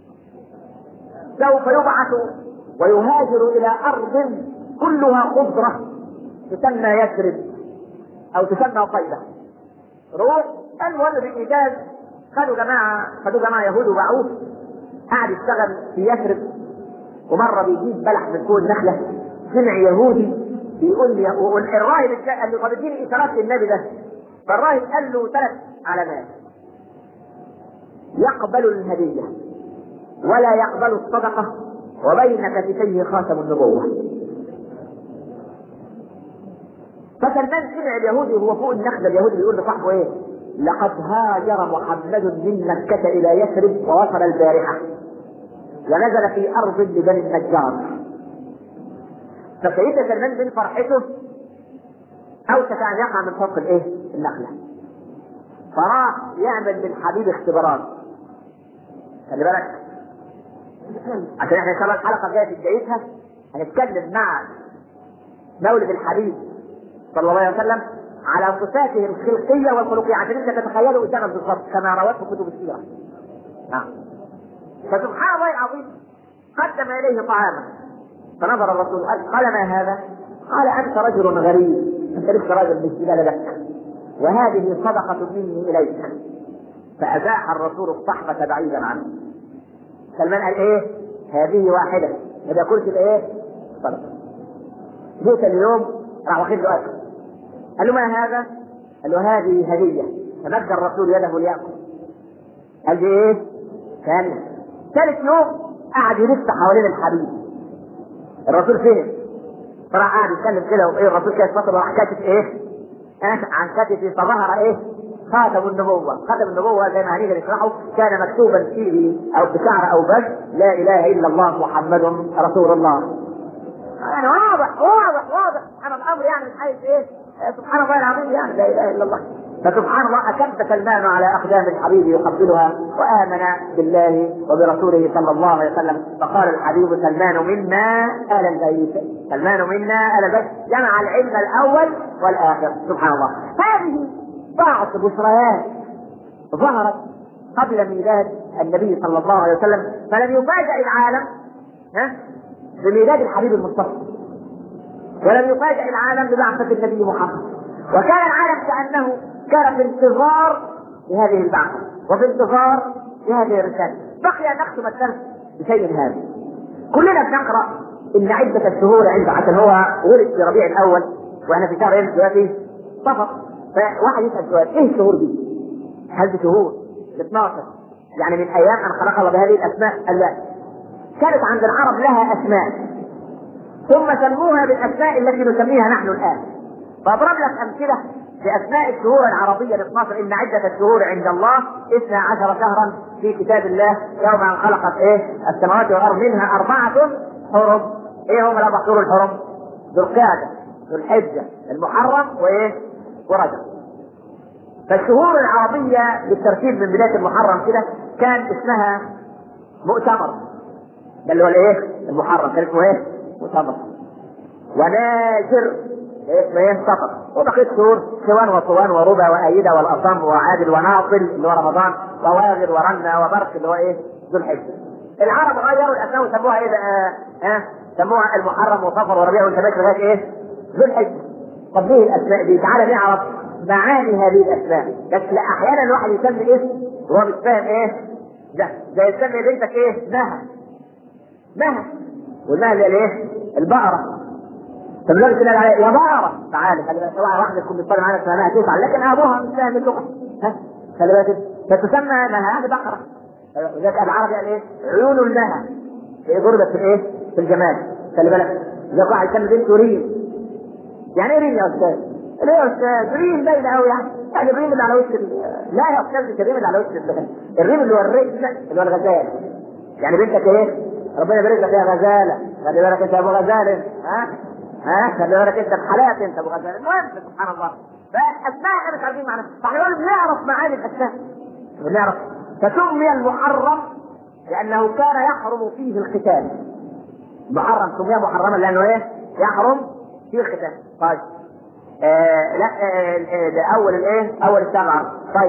سوف يبعث ويهاجر الى ارض كلها خضره تسمى يثرب او تسمى طيبه روح المهم بالايجاز خدوا جماعه خدوا جماعه يهود وباعوه قعد يشتغل في يثرب ومره بيجيب بلح من فوق النخله سمع يهودي بيقول لي الراهب قال له طب اديني اشارات للنبي ده فالراهب قال له ثلاث علامات يقبل الهديه ولا يقبل الصدقة وبين كتفيه خاتم النبوة فسلمان سمع اليهودي وهو فوق النخلة اليهودي بيقول لصاحبه ايه؟ لقد هاجر محمد من مكة إلى يثرب ووصل البارحة ونزل في أرض لبني النجار فسيدنا سلمان من فرحته أوشك أن يقع من فوق الإيه؟ النخلة فراح يعمل للحبيب اختبارات خلي بالك عشان احنا ان شاء الله الحلقه الجايه في بدايتها هنتكلم مع مولد الحبيب صلى الله عليه وسلم على صفاته الخلقيه والخلقيه عشان انت تتخيله قدامك بالظبط كما روته كتب السيره. نعم. فسبحان الله العظيم قدم اليه طعاما فنظر الرسول قال قال ما هذا؟ قال انت رجل غريب انت لسه راجل مش جبال لك وهذه صدقه مني اليك فازاح الرسول الصحبه بعيدا عنه سلمان قال ايه؟ هذه واحدة ما بياكلش الايه؟ صدقة. جيت اليوم راح واخد له اكل. قال له ما هذا؟ قال له هذه هدية فمد الرسول يده ليأكل. قال لي ايه؟ ثانية. ثالث يوم قعد يلف حوالين الحبيب. الرسول فين؟ فراح قاعد يتكلم كده وايه الرسول كده فترة راح كاتب ايه؟ عن كتفي فظهر ايه؟ خاتم النبوة خاتم النبوة زي ما هنيجي نشرحه كان مكتوبا فيه أو بشعر أو بس لا إله إلا الله محمد رسول الله يعني واضح واضح واضح سبحان الامر يعني من حيث ايه سبحان الله العظيم يعني لا اله الا الله فسبحان الله أكب سلمان على أقدام الحبيب يقبلها وآمن بالله وبرسوله صلى الله عليه وسلم فقال الحبيب سلمان منا آل البيت سلمان منا آل البيت جمع العلم الأول والآخر سبحان الله هذه بعض بشريات ظهرت قبل ميلاد النبي صلى الله عليه وسلم فلم يفاجأ العالم ها بميلاد الحبيب المصطفى ولم يفاجأ العالم ببعثة النبي محمد وكان العالم كأنه كان في انتظار لهذه البعثة وفي انتظار لهذه الرسالة بقي أن نختم الدرس بشيء هذا كلنا بنقرأ إن عدة الشهور عند عشان هو ولد في ربيع الأول وأنا في شهر إيه دلوقتي صفر فواحد يسأل سؤال إيه الشهور دي؟ هل دي شهور؟ 12 يعني من أيام أن خلق الله بهذه الأسماء قال لا كانت عند العرب لها أسماء ثم سموها بالأسماء التي نسميها نحن الآن فأضرب لك أمثلة بأسماء الشهور العربية ال 12 إن عدة الشهور عند الله 12 شهرا في كتاب الله يوم أن خلقت إيه السماوات والأرض منها أربعة حرم إيه هم الأربع شهور الحرم؟ ذو القعدة ذو الحجة المحرم وإيه؟ ورجب فالشهور العربية بالترتيب من بداية المحرم كده كان اسمها مؤتمر ده اللي هو الايه؟ المحرم كان اسمه ايه؟ مؤتمر وناجر اسمه ايه؟ سفر وبقيت شهور سوان وصوان وربا وأيدة والأصم وعادل وناصل اللي هو رمضان وواغر ورنة وبرك اللي هو ايه؟ ذو الحجة العرب غيروا الأسماء وسموها ايه بقى؟ ها؟ سموها المحرم وصفر وربيع والشباب لغاية ايه؟ ذو الحجة طب ليه الأسماء دي؟ تعالى نعرف معاني هذه الاسماء بس لا احيانا الواحد يسمي اسم وهو مش فاهم ايه ده زي يسمي بنتك ايه مها مها والمها اللي ايه البقره طب لازم كده يا بقره تعالى خلي بالك طبعا واحده تكون بتطلع معانا اسمها تسعه لكن ابوها مش فاهم اللغه ها خلي بالك فتسمى مها هذه بقره ولذلك العربي قال ايه عيون المها في ضربت في الايه في الجمال خلي بالك لذلك واحد يسمي بنته ريم يعني ايه ريم يا استاذ؟ ليه يا استاذ؟ ريم باينه قوي يعني يعني الريم اللي على وش لا يا استاذ مش الريم اللي على وش الريم اللي هو الرجل اللي هو الغزال يعني بنتك ايه؟ ربنا يبارك لك يا غزاله خلي بالك انت يا ابو غزال ها ها خلي بالك انت بحالات انت ابو غزال المهم سبحان الله فاسماء احنا مش عارفين معناها فاحنا نقول بنعرف معاني الاسماء بنعرف فسمي المحرم لانه كان يحرم فيه القتال محرم سمي محرما لانه ايه؟ يحرم فيه القتال طيب آه لا آه ده اول الايه؟ اول السبعه طيب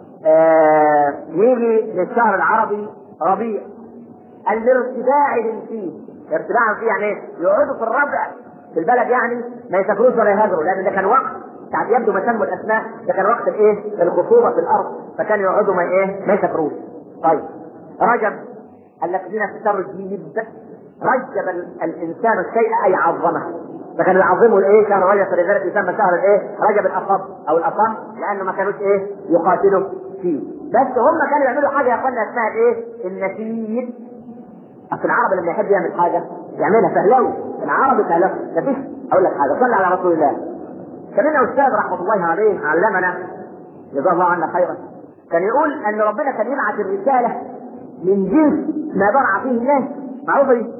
آه يجي للشهر العربي ربيع الارتداع فيه ارتداع فيه يعني ايه؟ يقعدوا في الربع في البلد يعني ما يسافروش ولا يهاجروا لان ده كان وقت ساعات يبدو ما سموا الاسماء ده كان وقت الايه؟ الخصوبه في الارض فكانوا يقعدوا ما ايه؟ ما يسافروش طيب رجب الذين في الترجيب رجب الانسان الشيء اي عظمه فكانوا يعظموا الايه شهر رجب فلذلك يسمى شهر الايه رجب الاصم او الاصم لانه ما كانوش ايه يقاتلوا فيه بس هم كانوا يعملوا حاجه يا اخوانا اسمها ايه النسيج اصل العرب لما يحب يعمل حاجه يعملها فهلوي العرب فهلوي مفيش اقول لك حاجه صلي على رسول الله كان لنا استاذ رحمه الله عليه علمنا جزاه الله عنا خيرا كان يقول ان ربنا كان يبعث الرساله من جنس ما برع فيه الناس معروفه دي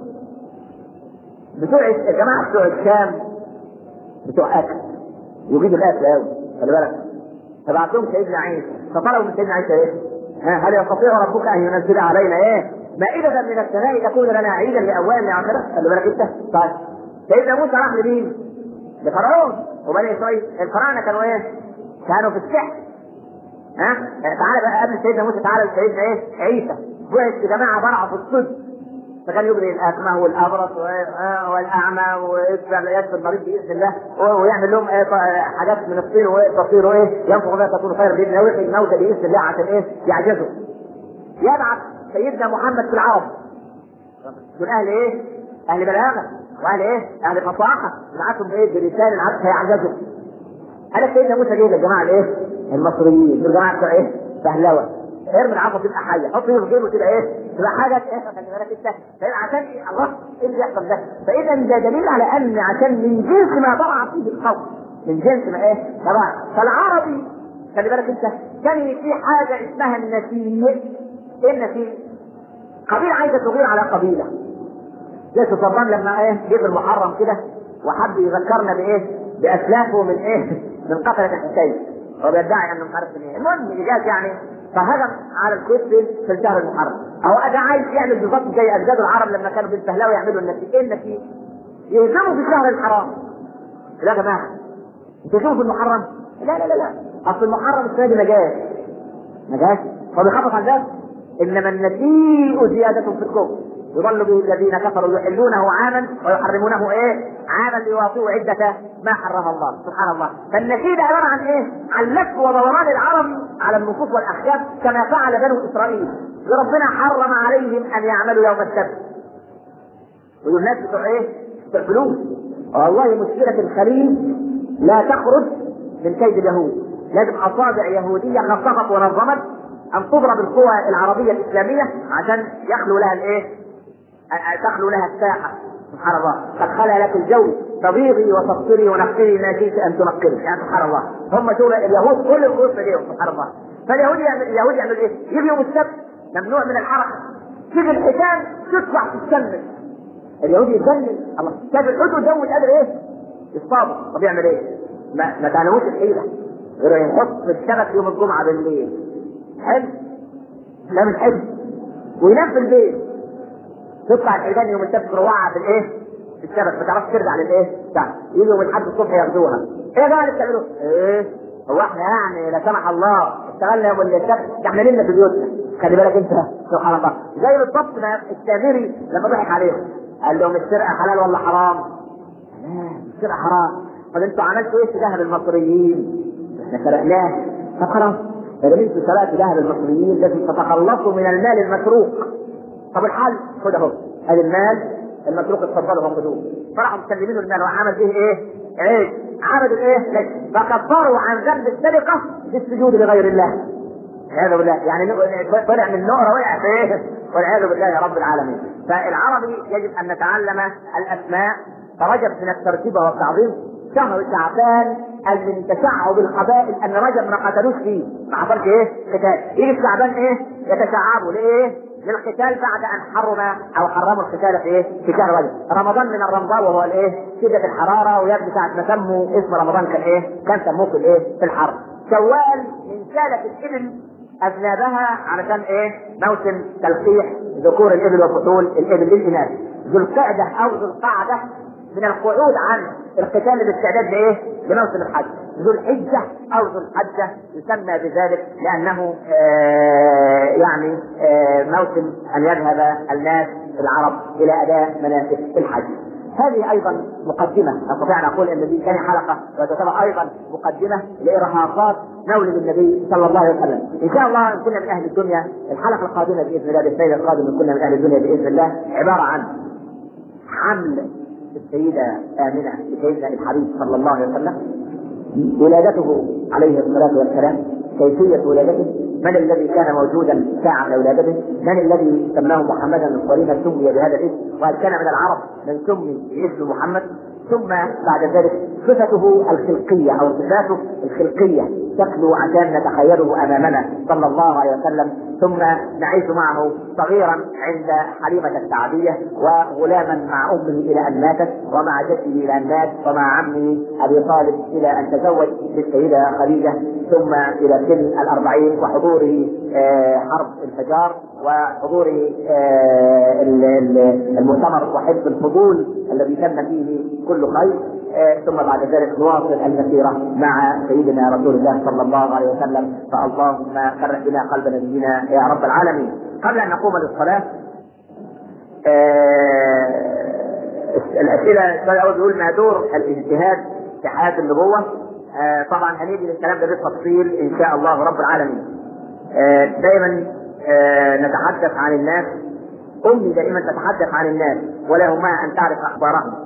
بتوع الجماعه بتوع الشام بتوع اكل يجيدوا الاكل قوي خلي بالك فبعت لهم سيدنا عيسى فطلبوا من سيدنا عيسى ايه؟ ها هل يستطيع ربك ان ينزل علينا ايه؟ مائدة من السماء تكون لنا عيدا لاولنا لآخرة خلي بالك انت طيب سيدنا موسى راح لمين؟ لفرعون وبني اسرائيل الفراعنه كانوا ايه؟ كانوا في السحر ها؟ تعالى بقى قبل سيدنا موسى تعالى سيدنا ايه؟ عيسى بعث في جماعه برعوا في الصدق فكان يبرئ الاكمه والابرص والاعمى ويشفى يشفى المريض باذن الله ويعمل لهم ايه حاجات من الطين وتصير ايه ينفخ بها تكون خيرا باذن الله ويحيي الموتى باذن الله عشان ايه يعجزوا يبعث سيدنا محمد في العرب دول اهل ايه؟ اهل بلاغه واهل ايه؟ اهل فصاحه يبعثهم بايه؟ بلسان العرب هيعجزوا قال سيدنا موسى جه للجماعه الايه؟ المصريين دول جماعه بتوع ايه؟ فهلوه ارمي العصا تبقى حيه حط ايده في جيبه تبقى ايه؟ تبقى حاجه ايه خلي بالك انت عشان إيه؟ الله ايه اللي بيحصل ده؟ فاذا ده دليل على ان عشان من جنس ما ضرع فيه القوم من جنس ما ايه؟ طبعا فالعربي خلي بالك انت كان في حاجه اسمها النسيج ايه النسيج؟ قبيله عايزه تغير على قبيله جيش صبان لما ايه جه في المحرم كده وحب يذكرنا بايه؟ باسلافه من ايه؟ من قتله الحسين هو بيدعي انه مش عارف من ايه المهم اجاز يعني فهجم على الكويت في الشهر المحرم هو ده عايز يعمل بالظبط زي اجداد العرب لما كانوا بالفهلاوي يعملوا النتيجه ايه النتيجه؟ يهزموا في الشهر الحرام لا يا جماعه انتوا شوفوا في المحرم لا لا لا لا اصل المحرم السنه دي ما جاش ما جاش هو بيخفف عن ذلك انما النسيء زياده في الكفر يضل به الذين كفروا يحلونه عاما ويحرمونه ايه؟ عاما ليواطئوا عدة ما حرم الله سبحان الله فالنسيء ده عبارة عن ايه؟ عن لف ودوران العرب على النصوص والاحكام كما فعل بنو اسرائيل وربنا حرم عليهم ان يعملوا يوم السبت والناس بتوع ايه؟ بتوع فلوس والله مشكلة الخليج لا تخرج من كيد اليهود لازم اصابع يهودية خصصت ونظمت ان تضرب القوى العربية الاسلامية عشان يخلو لها الايه؟ تخلو لها الساحة سبحان الله قد خلى لك الجو تبيضي وتبصري ونقري ما شئت ان تنقري يعني سبحان الله هم دول اليهود كل القوس ليهم سبحان الله فاليهود يعمل اليهود يعمل ايه؟ يجي يوم السبت ممنوع من الحركة تيجي الحيتان تطلع تتسمم اليهود يتجنن الله شاف الحوت قدامه مش قادر ايه؟ يصطادوا طب يعمل ايه؟ ما ما تعلموش الحيلة غير يحط في الشبك يوم الجمعة بالليل حلو لا مش حلو وينام في البيت تطلع الحيتان يوم السبت روعة في الايه؟ في الشبك ما تعرفش ترجع للايه؟ بتاع يجي يوم الاحد الصبح ياخدوها ايه يا جماعه اللي بتعملوه؟ ايه؟ هو احنا يعني لا سمح الله اشتغلنا يوم السبت ده احنا نمنا في بيوتنا خلي بالك انت سبحان الله زي بالضبط ما السامري لما ضحك عليهم قال لهم السرقه حلال ولا حرام؟ السرقه حرام طب انتوا عملتوا ايه في ذهب المصريين؟ احنا سرقناه طب خلاص اذا انتوا سرقتوا ذهب المصريين لازم تتخلصوا من المال المسروق طب الحل خد اهو ادي المال المسروق اتفضلوا هم خدوه فراحوا مسلمين المال وعمل به ايه؟ عيش عملوا ايه؟ فكفروا عن ذنب السرقه بالسجود لغير الله والعياذ بالله يعني طلع من نقره وقع في ايه؟ والعياذ بالله يا رب العالمين فالعربي يجب ان نتعلم الاسماء فرجب من الترتيب والتعظيم شهر شعبان من تشعب القبائل ان رجب ما قتلوش فيه ما حصلش ايه؟ قتال يجي شعبان ايه؟ يتشعبوا لايه؟ للقتال بعد ان حرم او حرموا القتال في ايه؟ في شهر رجب، رمضان من الرمضاء وهو الايه؟ شدة الحرارة ويبدو ساعة ما سموا اسم رمضان كان ايه؟ كان سموه في الايه؟ في الحر. شوال من سالة الابل اذنابها علشان ايه؟ موسم تلقيح ذكور الابل وفصول الابل للاناث. ذو القعدة او ذو القعدة من القعود عن القتال بالاستعداد لايه؟ لموسم الحج. ذو الحجة أو ذو الحجة يسمى بذلك لأنه آه يعني آه موسم أن يذهب الناس العرب إلى أداء مناسك الحج. هذه أيضا مقدمة نستطيع أن نقول أن دي ثاني حلقة وتعتبر أيضا مقدمة لإرهاصات مولد النبي صلى الله عليه وسلم. إن شاء الله إن كنا من أهل الدنيا الحلقة القادمة بإذن الله بالسيد القادم إن كنا من أهل الدنيا بإذن الله عبارة عن حمل السيدة آمنة لسيدنا الحبيب صلى الله عليه وسلم ولادته عليه الصلاة والسلام كيفية ولادته من الذي كان موجودا ساعة ولادته من الذي سماه محمدا الصليب سمي بهذا الاسم وهل كان من العرب من سمي باسم محمد ثم بعد ذلك صفته الخلقية أو صفاته الخلقية شكله عشان نتخيله أمامنا صلى الله عليه وسلم ثم نعيش معه صغيرا عند حليمة السعدية وغلاما مع أمه إلى أن ماتت ومع جده إلى أن مات ومع عمه أبي طالب إلى أن تزوج بالسيدة خديجة ثم إلى سن الأربعين وحضوره حرب الفجار وحضوره المؤتمر وحفظ الفضول الذي تم فيه كل خير ثم بعد ذلك نواصل المسيرة مع سيدنا رسول الله صلى الله عليه وسلم فاللهم فرح بنا قلب نبينا يا رب العالمين قبل أن نقوم للصلاة الأسئلة السؤال الأول بيقول ما دور الاجتهاد في حياة النبوة طبعا هنيجي للكلام ده بالتفصيل إن شاء الله رب العالمين دائما نتحدث عن الناس أمي دائما تتحدث عن الناس ولا يهمها أن تعرف أخبارهم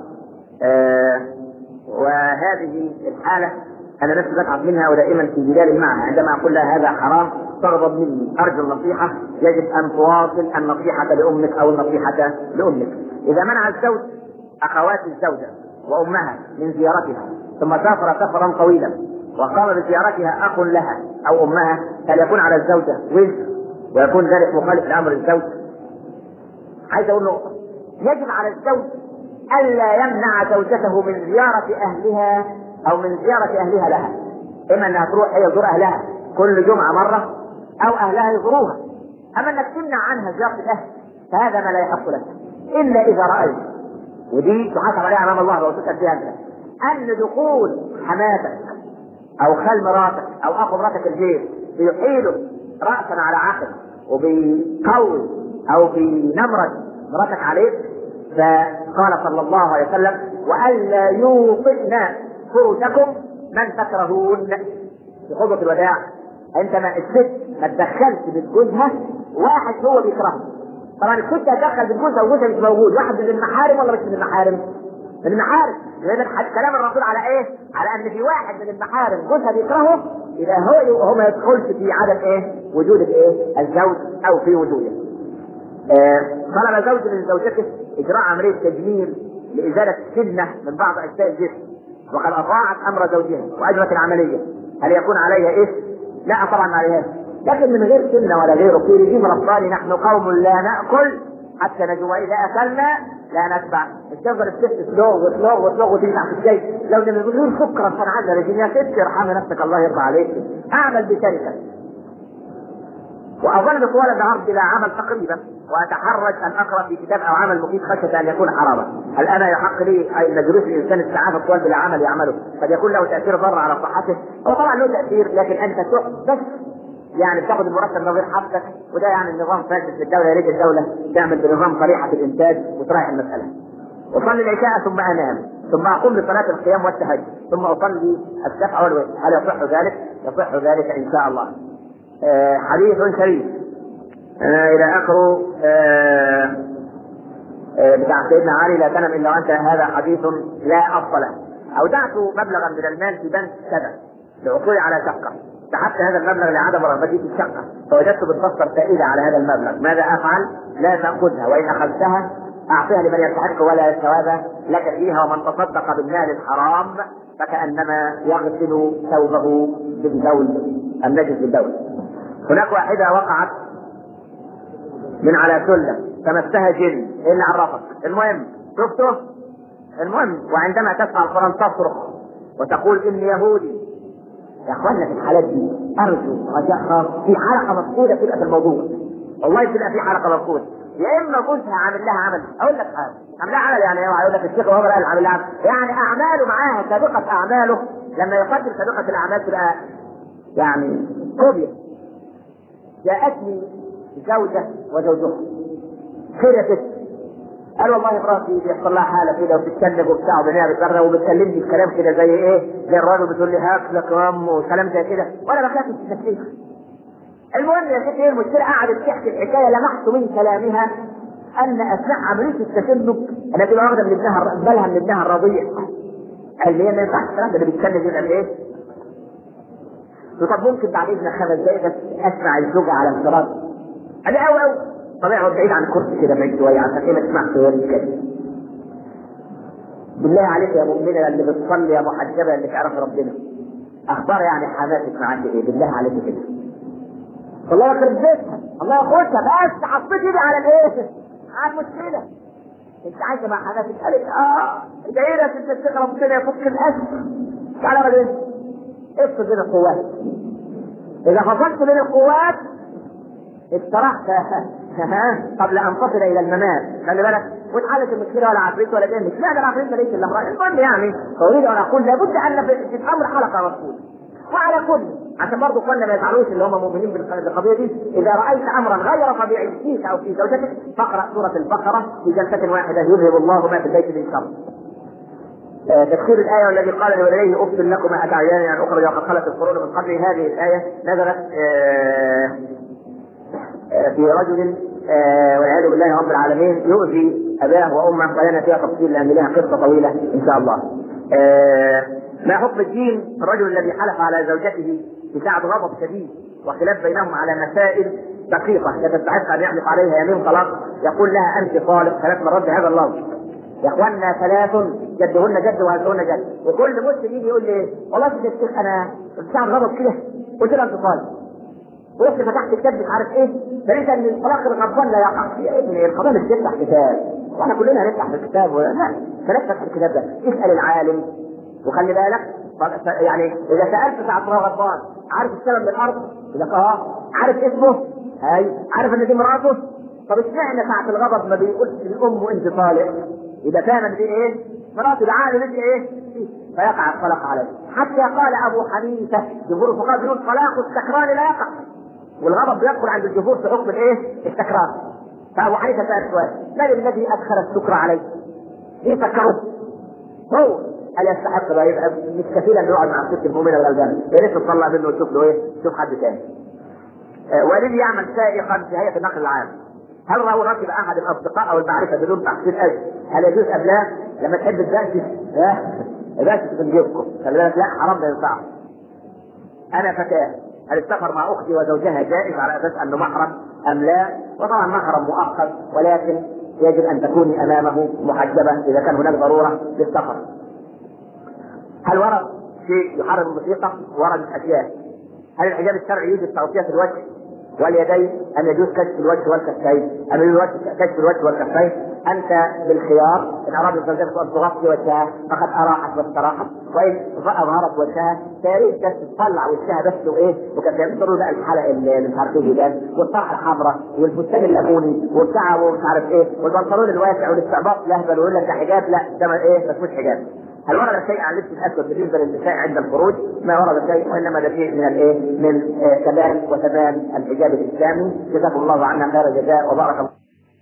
وهذه الحالة أنا نفسي بتعب منها ودائما في جدال معها عندما أقول لها هذا حرام تغضب مني أرجو النصيحة يجب أن تواصل النصيحة لأمك أو النصيحة لأمك إذا منع الزوج أخوات الزوجة وأمها من زيارتها ثم سافر سفرا طويلا وقام بزيارتها أخ لها أو أمها فليكون على الزوجة وزر ويكون ذلك مخالف لأمر الزوج عايز أقول نقطة يجب على الزوج الا يمنع زوجته من زياره اهلها او من زياره اهلها لها اما انها تروح هي تزور اهلها كل جمعه مره او اهلها يزوروها اما انك تمنع عنها زياره الاهل فهذا ما لا يحق لك الا اذا رايت ودي تحاسب عليها امام الله لو تسال فيها انت ان دخول حماتك او خال مراتك او اخو مراتك البيت بيحيله راسا على عقل وبيقوي او بنمرة مراتك عليك فقال صلى الله عليه وسلم والا يوطئن فرجكم من تكرهون في خطبه الوداع انت ما الست ما تدخلش بيت جوزها واحد هو بيكرهه طبعا الست هتدخل بيت جوزها وجوزها مش موجود واحد من المحارم ولا مش من المحارم؟ من المحارم لان كلام الرسول على ايه؟ على ان في واحد من المحارم جوزها بيكرهه يبقى هو هو ما يدخلش في عدم ايه؟ وجود الايه؟ الزوج او في وجوده. آه طلب زوج من زوجته اجراء عمليه تجميل لازاله السنه من بعض اجزاء الجسم وقد اطاعت امر زوجها واجرت العمليه هل يكون عليها اثم؟ لا طبعا ما عليها لكن من غير سنه ولا غيره في رجيم رباني نحن قوم لا ناكل حتى نجوع اذا اكلنا لا نتبع مش تفضل الست تلوغ وتلوغ وتلوغ وتيجي تحت الشيء لو من غير سكر عشان عندنا رجيم يا ست ارحمي نفسك الله يرضى عليك اعمل بشركه واظل بطوال النهار بلا عمل تقريبا واتحرج ان اقرا في كتاب او عمل مفيد خشيه ان يكون حراما. هل انا يحق لي ان جلوس الانسان الساعات الطوال بلا عمل يعمله قد يكون له تاثير ضار على صحته؟ هو طبعا له تاثير لكن انت تروح بس يعني بتاخذ المرتب من غير حقك وده يعني النظام فاسد في الدوله يا ريت الدوله تعمل بنظام طريقه الانتاج وتراعي المساله. اصلي العشاء ثم انام ثم اقوم لصلاه القيام والتهجد ثم اصلي الشفع والوتر هل يصح ذلك؟ يصح ذلك ان شاء الله. آه حديث شريف آه الى اخره آه بتاع سيدنا علي لا تنم الا وانت هذا حديث لا اصل له اودعت مبلغا من المال في بنك كذا لعقولي على شقه سحبت هذا المبلغ لعدم رغبتي في الشقه فوجدت بالدفتر فائده على هذا المبلغ ماذا افعل؟ لا تاخذها وان اخذتها اعطيها لمن يستحق ولا ثواب لك فيها ومن تصدق بالمال الحرام فكانما يغسل ثوبه بالبول النجس بالبول هناك واحده وقعت من على سلم فمسها جن ايه اللي عرفك المهم شفته المهم وعندما تسمع القران تصرخ وتقول اني يهودي يا اخوانا في الحالات دي ارجو رجاء في حلقه مفقوده تبقى في الموضوع والله تبقى في حلقه مفقوده يا اما جوزها عامل لها عمل اقول لك حاجه عامل لها عمل يعني يقول لك الشيخ عمر قال عامل لها عمل يعني اعماله معاها سابقه اعماله لما يقدم سابقه الاعمال تبقى يعني فوبيا جاءتني زوجه وزوجها خير يا ست قال والله مراتي بيحصل لها حاله كده وبتتكلم وبتاع وبنيها بتقرا وبتكلمني الكلام كده زي ايه؟ زي الراجل بتقول لي هاكلك يا ام وكلام زي كده وانا بخاف من التسليم. المهم يا ست ايه المشكله قعدت تحكي الحكايه لمحت من كلامها ان اثناء عمليه التشنج التي واخده من ابنها بالها من ابنها الرضيع اللي هي ما ينفعش الكلام ده اللي بيتكلم يبقى ايه؟ طب ممكن بعد اذنك خمس دقايق بس اسمع الزوجه على انفراد قال لي قوي قوي طب اقعد بعيد عن الكرسي كده بعيد شويه عشان ايه ما تسمعش وهي بتتكلم بالله عليك يا مؤمنه اللي بتصلي يا محجبه اللي تعرف ربنا اخبار يعني حماتك معاك ايه بالله عليك كده الله يخرب بيتها الله ياخدها بس حطيت ايدي على الايه؟ على المشكله انت عايشه مع حماتك قالت اه ادعي لك انت الشيخ ربنا يفك الاسر تعالى يا راجل افصل بين القوات اذا فصلت بين القوات استرحت قبل ان تصل الى الممات خلي بالك واتحلت المشكله ولا عفريت ولا جن لا ده العفريت ليس الا امراه المهم يعني اريد ان اقول لابد ان في الامر حلقه مفقوده وعلى كل عشان برضه اخواننا ما يزعلوش اللي هم مؤمنين بالقضيه دي اذا رايت امرا غير طبيعي فيك او في زوجتك فاقرا سوره البقره في جلسه واحده يذهب الله ما في البيت من شر تفسير الآية والذي قال لولديه أفصل لكما أتعيان أن أخرج وقد خلت القرون من قبل هذه الآية نزلت في رجل والعياذ بالله رب العالمين يؤذي أباه وأمه ولنا فيها تفصيل لأن لها قصة طويلة إن شاء الله. ما حكم الدين في الرجل الذي حلف على زوجته بساعة غضب شديد وخلاف بينهم على مسائل دقيقة لا تستحق أن يحلف عليها يمين طلاق يقول لها أنت طالق ثلاث مرات بهذا اللفظ يا اخوانا ثلاث جدهن جد وهزهن جد وكل مسلم يجي يقول لي والله يا شيخ انا بتاع غضب كده قلت له انت طالب ورحت فتحت كتاب مش عارف ايه فلقيت ان الطلاق الغضبان لا يقع يا ابني القضاء مش تفتح كتاب واحنا كلنا نفتح في الكتاب ولا لا بلاش تفتح الكتاب ده اسال العالم وخلي بالك ف- ف- يعني اذا سالت ساعه ما هو غضبان عارف السبب من الارض؟ يقول لك اه عارف اسمه؟ هاي عارف ان دي مراته؟ طب اشمعنى ساعه الغضب ما بيقولش للام وانت طالق؟ يبقى فاهم ان دي ايه؟ مراته ده عالم انت ايه؟ فيقع الطلاق عليه حتى قال ابو حنيفه جمهور الفقهاء بيقول طلاق السكران لا يقع والغضب بيدخل عند الجمهور في حكم الايه؟ السكران فابو حنيفه سال سؤال من الذي ادخل السكر عليه؟ ليه سكره؟ هو هل يستحق بقى يبقى مش كفيلا انه يقعد مع الست المؤمنه الغلبانه يا ريت تطلع منه وتشوف له ايه؟ تشوف حد تاني. آه، والذي يعمل سائقا في هيئه النقل العام هل راوا ركب احد الاصدقاء او المعرفه بدون تحصيل اجر هل يجوز ام لا؟ لما تحب تباشر ها باشر من جيبكم خلي بالك لا حرام لا ينفع انا فتاه هل السفر مع اختي وزوجها جائز على اساس انه محرم ام لا؟ وطبعا محرم مؤقت ولكن يجب ان تكوني امامه محجبه اذا كان هناك ضروره للسفر. هل ورد شيء يحرم الموسيقى؟ وردت اشياء. هل الحجاب الشرعي يوجد تغطيه الوجه واليدين ام يجوز كشف الوجه والكفين؟ ام يجوز كشف الوجه والكفين؟ انت بالخيار ان اراد الزوجات ان تغطي وجهها فقد اراحت واستراحت وان اظهرت وجهها فياريت بس تطلع وجهها بس وايه وكان ينظروا بقى الحلق اللي مش عارف ايه ده والطرحه الحمراء والفستان الليموني والكعب ومش عارف ايه والبنطلون الواسع والاستعباط لهبل ويقول لك ده حجاب لا ده ما ايه بس مش حجاب هل ورد شيء عن اللبس الاسود بالنسبه للنساء عند الخروج؟ ما ورد شيء وانما ده شيء من الايه؟ من آه، كمال وتمام الحجاب الاسلامي جزاكم الله عنا خير الجزاء وبارك الله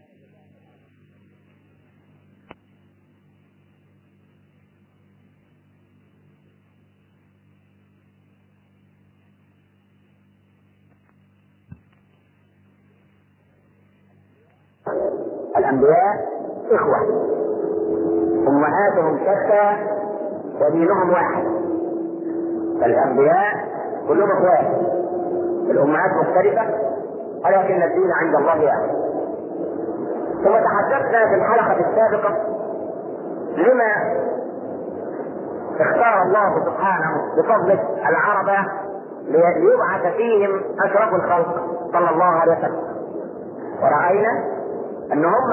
الانبياء اخوه امهاتهم شتى ودينهم واحد فالانبياء كلهم اخوات الامهات مختلفه ولكن الدين عند الله واحد ثم تحدثنا في الحلقه السابقه لما اختار الله سبحانه بفضله العرب لي- ليبعث فيهم اشرف الخلق صلى الله عليه وسلم ورأينا ان هم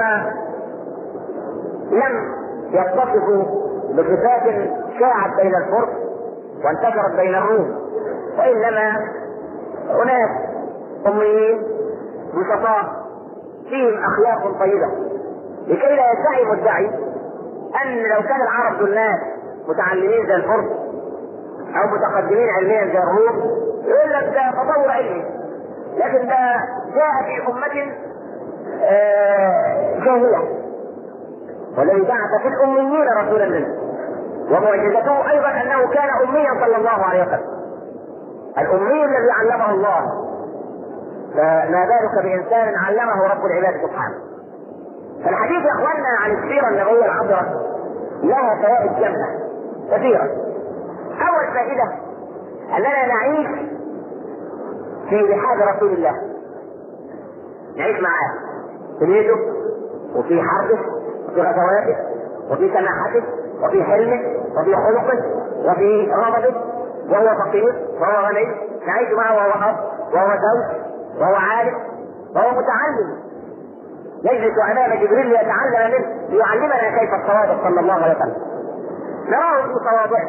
لم يتصفوا بصفات شاعت بين الفرس وانتشرت بين الروم وانما اناس اميين بسطاء فيهم اخلاق طيبه لكي لا يدعي مدعي ان لو كان العرب دول ناس متعلمين زي الفرس او متقدمين علميا زي الروم يقول لك ده تطور علمي لكن ده جاء في امه آه، جاهله والذي بعث في الاميين رسولا منه ومعجزته ايضا انه كان اميا صلى الله عليه وسلم الامي الذي علمه الله فما بالك بانسان علمه رب العباد سبحانه فالحديث يا اخواننا عن السيره النبويه العبره لها فوائد جمه كثيره اول فائده اننا نعيش في رحاب رسول الله نعيش معاه في بيته وفي حربه وفي غزواته وفي سماحته وفي حلمه وفي خلقه وفي غضبه وهو فقير وهو غني نعيش معه وهو اب وهو زوج وهو عالم وهو متعلم يجلس امام جبريل ليتعلم منه ليعلمنا كيف الصواب صلى الله عليه وسلم نراه في تواضعه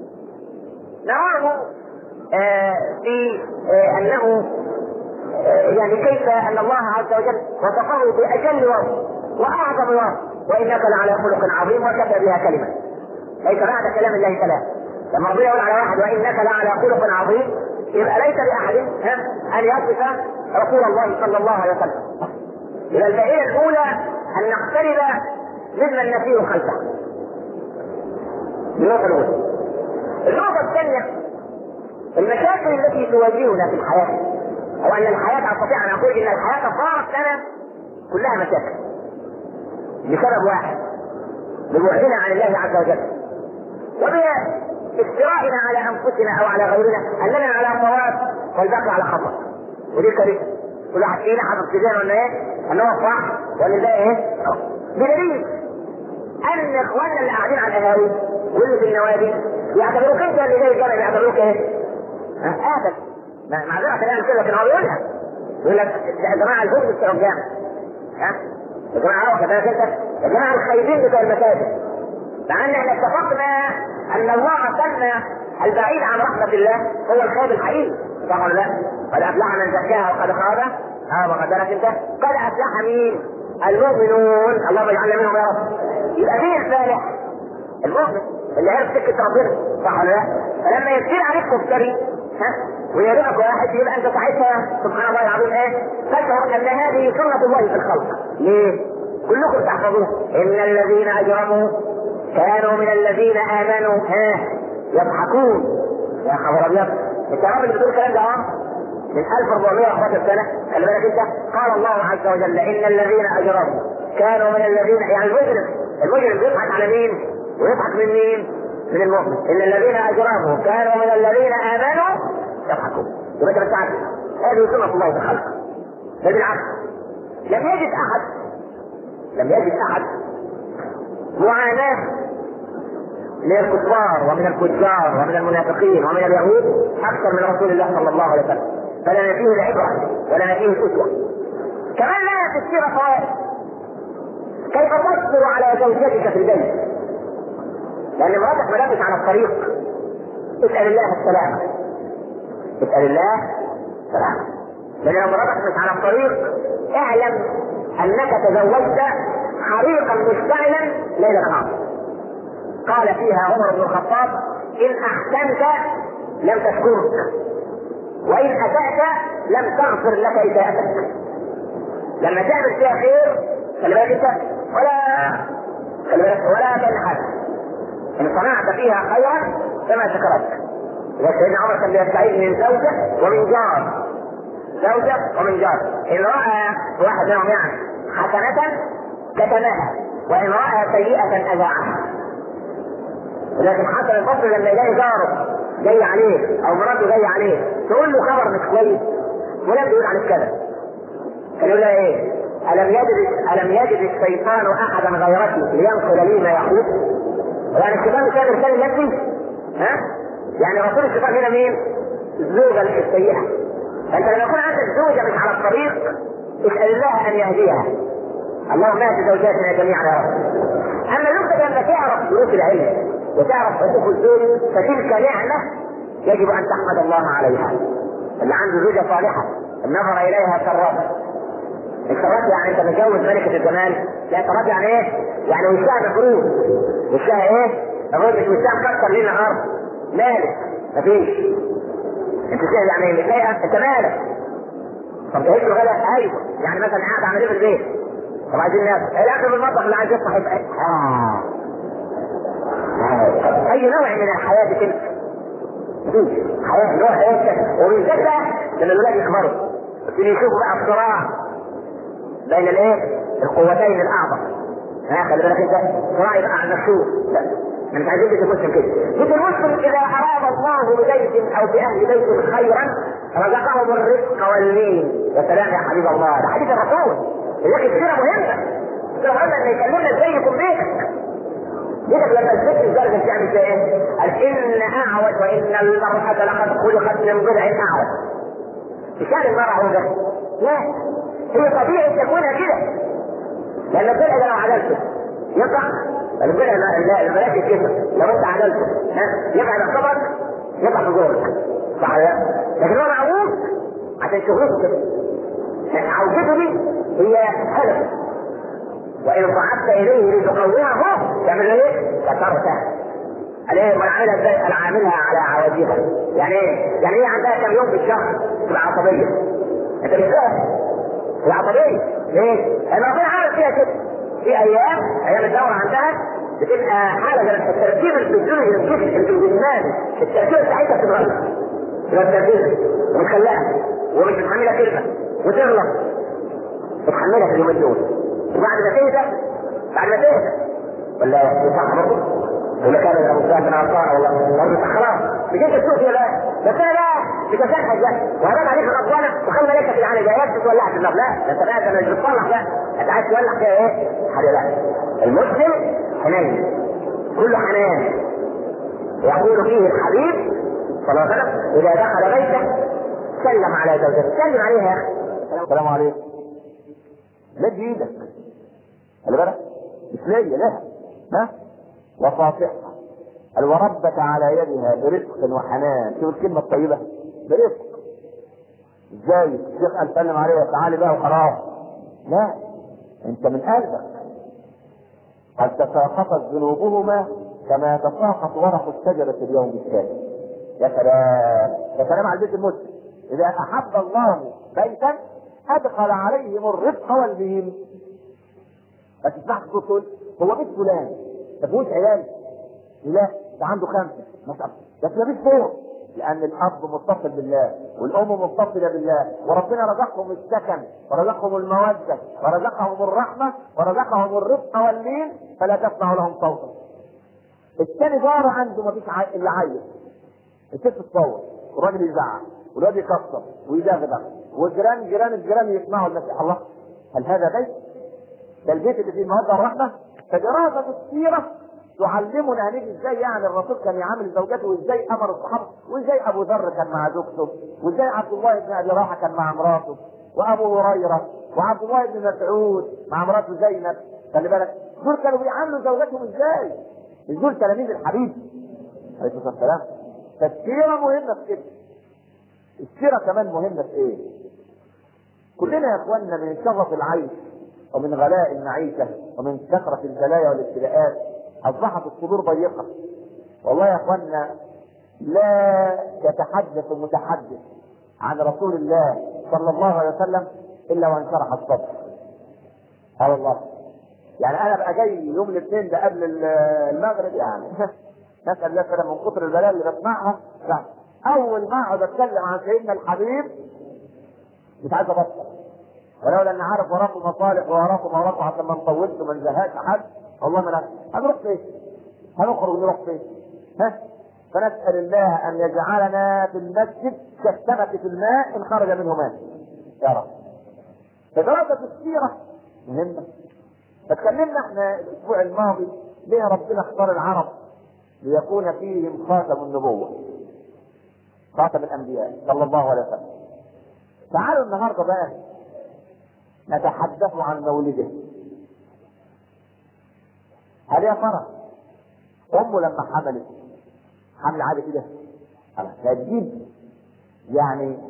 نراه آه في آه انه آه يعني كيف ان الله عز وجل وصفه باجل وصف واعظم وصف وانك لعلى خلق عظيم وكفى بها كلمه ليس بعد كلام الله كلام لما ربنا يقول على واحد وانك لعلى خلق عظيم يبقى ليس لاحد ها، ان يصف رسول الله صلى الله عليه وسلم يبقى الفائده الاولى ان نقترب ممن نسير خلفه النقطه الاولى النقطه الثانيه المشاكل التي تواجهنا في الحياه او ان الحياه استطيع ان اقول ان الحياه صارت لنا كلها مشاكل لسبب واحد ببعدنا عن الله عز وجل وبافترائنا على انفسنا او على غيرنا اننا على صواب والباقي على خطا ودي كارثه كل واحد فينا حاطط في ذهنه ان ايه؟ ان هو صح وان ده ايه؟ بدليل ان اخواننا اللي قاعدين على القهاوي واللي في النوادي يعتبروك انت اللي جاي الجامع يعتبروك ايه؟ ها ابدا معذره كلام كده لكن هو بيقولها يقول لك يا جماعه الهجوم بتوع الجامع ها يا جماعه واخد بالك انت يا جماعه الخايبين بتوع المساجد مع ان احنا اتفقنا ان الله سمى البعيد عن رحمه الله هو الخايب الحقيقي صح ولا لا؟ قد افلح من زكاها وقد خاب اه واخد بالك انت قد افلح مين؟ المؤمنون اللهم اجعلنا منهم يا رب يبقى مين الفالح؟ المؤمن اللي عرف سكه ربنا صح ولا لا؟ فلما يصير عليك مفتري ها ويريحك واحد يبقى انت ساعتها سبحان الله العظيم ايه؟ تشعر ان هذه سنه الله في الخلق ليه؟ كلكم تحفظوه ان الذين اجرموا كانوا من الذين امنوا ها يضحكون يا خبر ابيض انت يا راجل بتقول الكلام ده اه من 1411 سنه خلي بالك انت قال الله عز وجل ان الذين اجرموا كانوا من الذين يعني المجرم المجرم بيضحك على مين؟ ويضحك من مين؟ من المؤمن ان الذين اجرموا كانوا من الذين امنوا يضحكون يبقى انت بتعرف هذه سنه الله في الخلق بل بالعكس لم يجد احد لم يجد احد معاناه من الكفار ومن الفجار ومن المنافقين ومن اليهود اكثر من رسول الله صلى الله عليه وسلم فلا فيه العبره ولا فيه الاسوه كمان لا في السيره فوائد كيف تصبر على زوجتك في البيت لان امراتك ملابس على الطريق اسال الله السلامه اسال الله السلامه لان لو مراتك مش على الطريق اعلم انك تزوجت حريقا مشتعلا ليل نهار قال فيها عمر بن الخطاب ان احسنت لم تشكرك وان اسات لم تغفر لك اساءتك لما تعمل فيها خير خلي بالك انت ولا خلي بالك ولا تنحت ان صنعت فيها خيرا فما شكرتك سيدنا عمر كان بيستعيذ من زوجه ومن جار زوجه ومن جار ان راى واحد منهم يعني حسنه كتمها وان راى سيئه اذاعها لكن حسن البصري لما يلاقي جاره جاي عليه او مراته جاي عليه تقول له خبر مش كويس ولا بيقول عليك كذا كان يقول لها ايه؟ الم يجد الم يجد الشيطان احدا غيرتي لينقل لي ما يحوط؟ يعني الشيطان كان رسالة نفسي ها؟ يعني رسول الشيطان هنا مين؟ الزوجة السيئة فانت لما يكون عندك زوجة مش على الطريق اسأل الله ان يهديها اللهم اهد زوجاتنا جميعا يا رب اما الزوجة لما تعرف دروس العلم وتعرف حقوق الزوج فتلك نعمة يجب ان تحمد الله عليها اللي عنده زوجة صالحة النظر اليها سرته السرات يعني انت متجوز ملكة الجمال لا سرات يعني ايه؟ يعني وشها مفروض وشها ايه؟ الراجل مش وشها مكسر ليل نهار مالك مفيش انت شايف يعني ايه؟ متضايقة انت مالك طب جهزت الغداء ايوه يعني مثلا قاعد اعمل ايه في البيت طب عايزين ناكل الاكل في المطبخ اللي عايز يفتح يبقى اه اي نوع من الحياه دي كده حياه نوع حياه كده وبالذات بقى لما الولاد يكبروا يبتدوا يشوفوا بقى الصراع بين الايه؟ القوتين الاعظم ها خلي بالك انت صراع يبقى على المكشوف لا احنا مش عايزين بيت المسلم كده بيت المسلم اذا اراد الله ببيت او باهل بيت خيرا رزقهم الرزق واللين يا سلام يا حبيب الله ده حديث الرسول لكن كثيره مهمه كثيره مهمه ان يكلمنا ازاي يكون بيتك يقول لما الست الزوجة تعمل زي ايه؟ قال ان اعوج وان المرأة لقد خلقت من ضلع اعوج. مش يعني المرأة عوجة. لا هي طبيعي تكونها كده. لان الضلع ده لو عدلته يقع الضلع لا البنات الجسم لو انت عدلته ها يقع يعتبر يقع في جوعك. صح ولا لكن هو معوج عشان شهرته كده. عوجته دي هي هدف وان صعدت اليه لتقومه تعمل ايه؟ كسرته الايه والعاملها ازاي؟ العاملها على عواجيها يعني ايه؟ يعني ايه عندها كم يوم في الشهر تبقى عصبيه انت مش فاهم هي عصبيه ليه؟ لان ربنا عامل فيها كده في ايام ايام الدوره عندها بتبقى حاله من الترتيب الفسيولوجي الجسم الجسماني الترتيب بتاعتها بتتغير تبقى الترتيب ومتخلقها ومش متحمله كلمه وتغلط تتحملها في اليومين دول وبعد ما تهدى بعد ما تهدى ولا يصح برضه ولا كان ابو سعد بن عطاء ولا والله خلاص مش انت تشوف يا بقى بس انا بقى بتشهد بقى وهرب عليك الغضبانه وخلي بالك في يعني جايات تولع في النار لا ده انت بقى ده مش بتصلح بقى انت عايز تولع فيها ايه؟ حاجه لا المسلم حنين كله حنان يقول فيه الحبيب صلى الله عليه وسلم اذا دخل بيته سلم على زوجته سلم عليها يا اخي السلام عليكم مد ايدك خلي بالك مش ليا لها ها وصافحها قال وربك على يدها برفق وحنان شوف الكلمه الطيبه برفق ازاي الشيخ قال سلم عليها تعالي بقى وخلاص لا انت من قلبك قد تساقطت ذنوبهما كما يتساقط ورق الشجرة في اليوم الثاني يا سلام يا سلام على البيت المسلم إذا أحب الله بيتا أدخل عليهم الرفق واللين ما تسمعش تقول هو بيت فلان ما فيهوش عيال لا ده عنده خمسة ما شاء الله بس ما فيش فوق لأن الأب متصل بالله والأم متصلة بالله وربنا رزقهم السكن ورزقهم المودة ورزقهم الرحمة ورزقهم الرفق واللين فلا تسمع لهم صوتا. الثاني جار عنده ما فيش عي... إلا عيل. الست تصور والراجل يزعق والواد يكسر ويدغدغ وجيران جيران الجيران يسمعوا الناس الله هل هذا بيت؟ ده البيت اللي فيه الموده والرحمه فدراسه السيره تعلمنا هنيجي ازاي يعني الرسول كان يعامل زوجته وازاي امر الصحابه وازاي ابو ذر كان مع زوجته وازاي عبد الله بن ابي رواحه كان مع مراته وابو هريره وعبد الله بن مسعود مع مراته زينب خلي بالك دول كانوا بيعاملوا زوجاتهم ازاي؟ مش دول تلاميذ الحبيب عليه الصلاه والسلام فالسيره مهمه في كده السيره كمان مهمه في ايه؟ كلنا يا اخواننا من شرف العيش ومن غلاء المعيشه ومن كثره البلايا والابتلاءات اصبحت الصدور ضيقه والله يا اخوانا لا يتحدث المتحدث عن رسول الله صلى الله عليه وسلم الا وانشرح الصدر اه والله يعني انا بقى جاي يوم الاثنين ده قبل المغرب يعني نسال الله السلامه من كتر البلاء اللي بسمعها لا اول ما اقعد اتكلم عن سيدنا الحبيب مش عايز ابطل ولولا ان عارف وراكم مصالح وراكم وراكم حتى ما نطولش وما نزهقش حد والله ما نعرف هنروح فين؟ هنخرج نروح فين؟ ها؟ فنسأل الله أن يجعلنا في المسجد كالسمك في الماء إن خرج منه ماء. يا رب. فدراسة السيرة مهمة. فتكلمنا احنا الأسبوع الماضي ليه ربنا اختار العرب ليكون فيهم خاتم النبوة. خاتم الأنبياء صلى الله عليه وسلم. تعالوا النهارده بقى نتحدث عن مولده. هل يا ترى امه لما حملت حمل عادي كده هتجيب يعني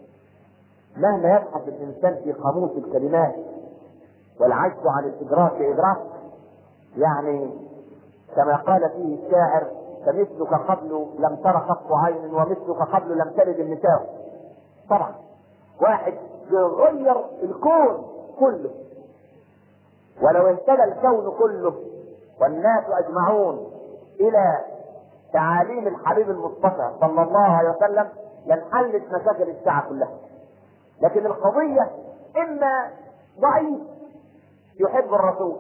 مهما يبحث الانسان في قاموس الكلمات والعجز عن الادراك ادراك يعني كما قال فيه الشاعر فمثلك قبل لم تر خط عين ومثلك قبل لم تلد النساء طبعا واحد يغير الكون كله ولو اهتدى الكون كله والناس اجمعون الى تعاليم الحبيب المصطفى صلى الله عليه وسلم لانحلت مشاكل الساعه كلها. لكن القضيه اما ضعيف يحب الرسول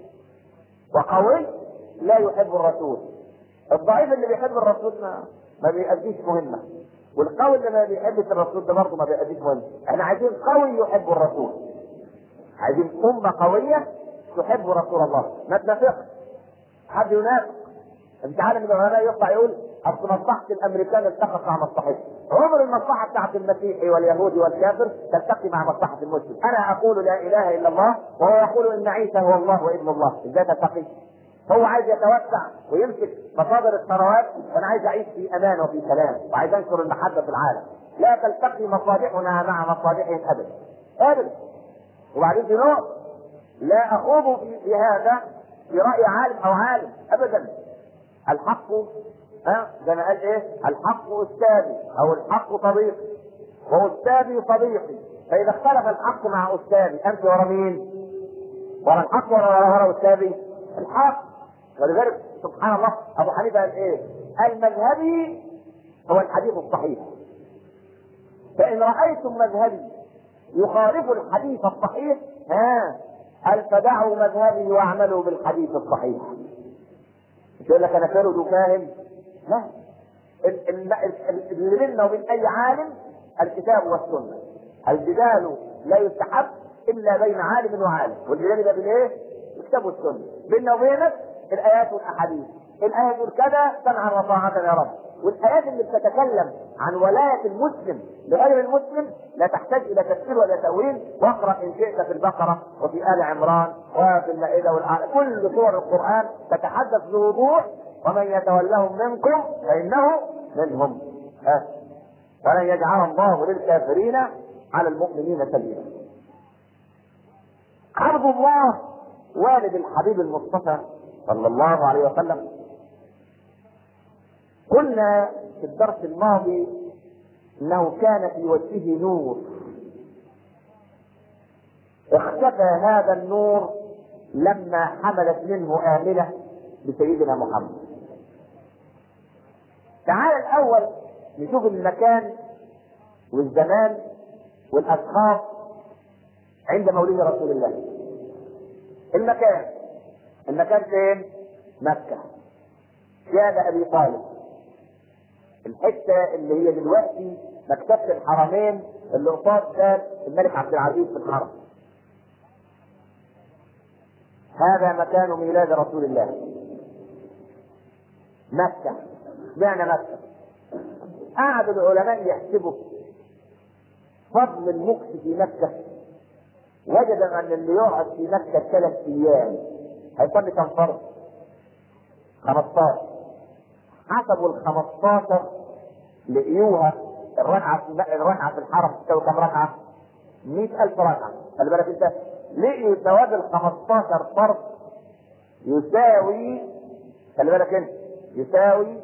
وقوي لا يحب الرسول. الضعيف اللي بيحب الرسول ما, ما بيأديش مهمه. والقوي اللي ما بيحبش الرسول ده برضه ما بيأديش مهمه. احنا عايزين قوي يحب الرسول. عايزين امه قويه تحب رسول الله، ما تنافقش. حد ينافق انت عارف ان العلماء يطلع يقول اصل مصلحه الامريكان التقت مع مصلحتي عمر المصلحه بتاعت المسيحي واليهودي والكافر تلتقي مع مصلحه المسلم انا اقول لا اله الا الله وهو يقول ان عيسى هو الله وابن الله ازاي تلتقي هو عايز يتوسع ويمسك مصادر الثروات وانا عايز اعيش في امان وفي سلام وعايز انشر المحبه في العالم لا تلتقي مصالحنا مع مصالحهم ابدا ابدا وبعدين في نقطه لا اخوض في هذا في راي عالم او عالم ابدا الحق ها زي ما قال ايه الحق استاذي او الحق صديقي واستاذي صديقي فاذا اختلف الحق مع استاذي انت ورا مين؟ ورا الحق ولا ورا استاذي؟ الحق ولذلك سبحان الله ابو حنيفه قال ايه؟ المذهبي هو الحديث الصحيح فان رايتم مذهبي يخالف الحديث الصحيح ها هل فدعوا مذهبي واعملوا بالحديث الصحيح مش يقول لك انا فرد وفاهم لا اللي بيننا وبين اي عالم الكتاب والسنه الجدال لا يستحب الا بين عالم وعالم والجدال يبقى بالايه؟ الكتاب والسنه بيننا وبينك الايات والاحاديث الايه تقول كذا سمعا وطاعه يا رب والايات اللي بتتكلم عن ولايه المسلم لغير المسلم لا تحتاج الى تفسير ولا تاويل واقرا ان شئت في البقره وفي ال عمران وفي المائده والأعلى. كل سور القران تتحدث بوضوح ومن يتولهم منكم فانه منهم ها ولن يجعل الله للكافرين على المؤمنين سبيلا عبد الله والد الحبيب المصطفى صلى الله عليه وسلم قلنا في الدرس الماضي انه كان في وجهه نور اختفى هذا النور لما حملت منه آمنة بسيدنا محمد تعال الأول نشوف المكان والزمان والأشخاص عند مولد رسول الله المكان المكان فين؟ مكة جاب أبي طالب الحته اللي هي دلوقتي مكتبه الحرمين اللي قصاد باب الملك عبد العزيز في الحرم. هذا مكان ميلاد رسول الله. مكه معنى مكه. قعد العلماء يحسبوا فضل المكث في مكه وجد ان اللي يقعد في مكه ثلاث ايام هيصلي كم فرض؟ 15 حسبوا ال 15 لقيوها الركعة في الركعة في الحرم تساوي كم ركعة؟ 100000 ركعة خلي بالك أنت لقيوا ثواب ال 15 فرض يساوي خلي بالك أنت يساوي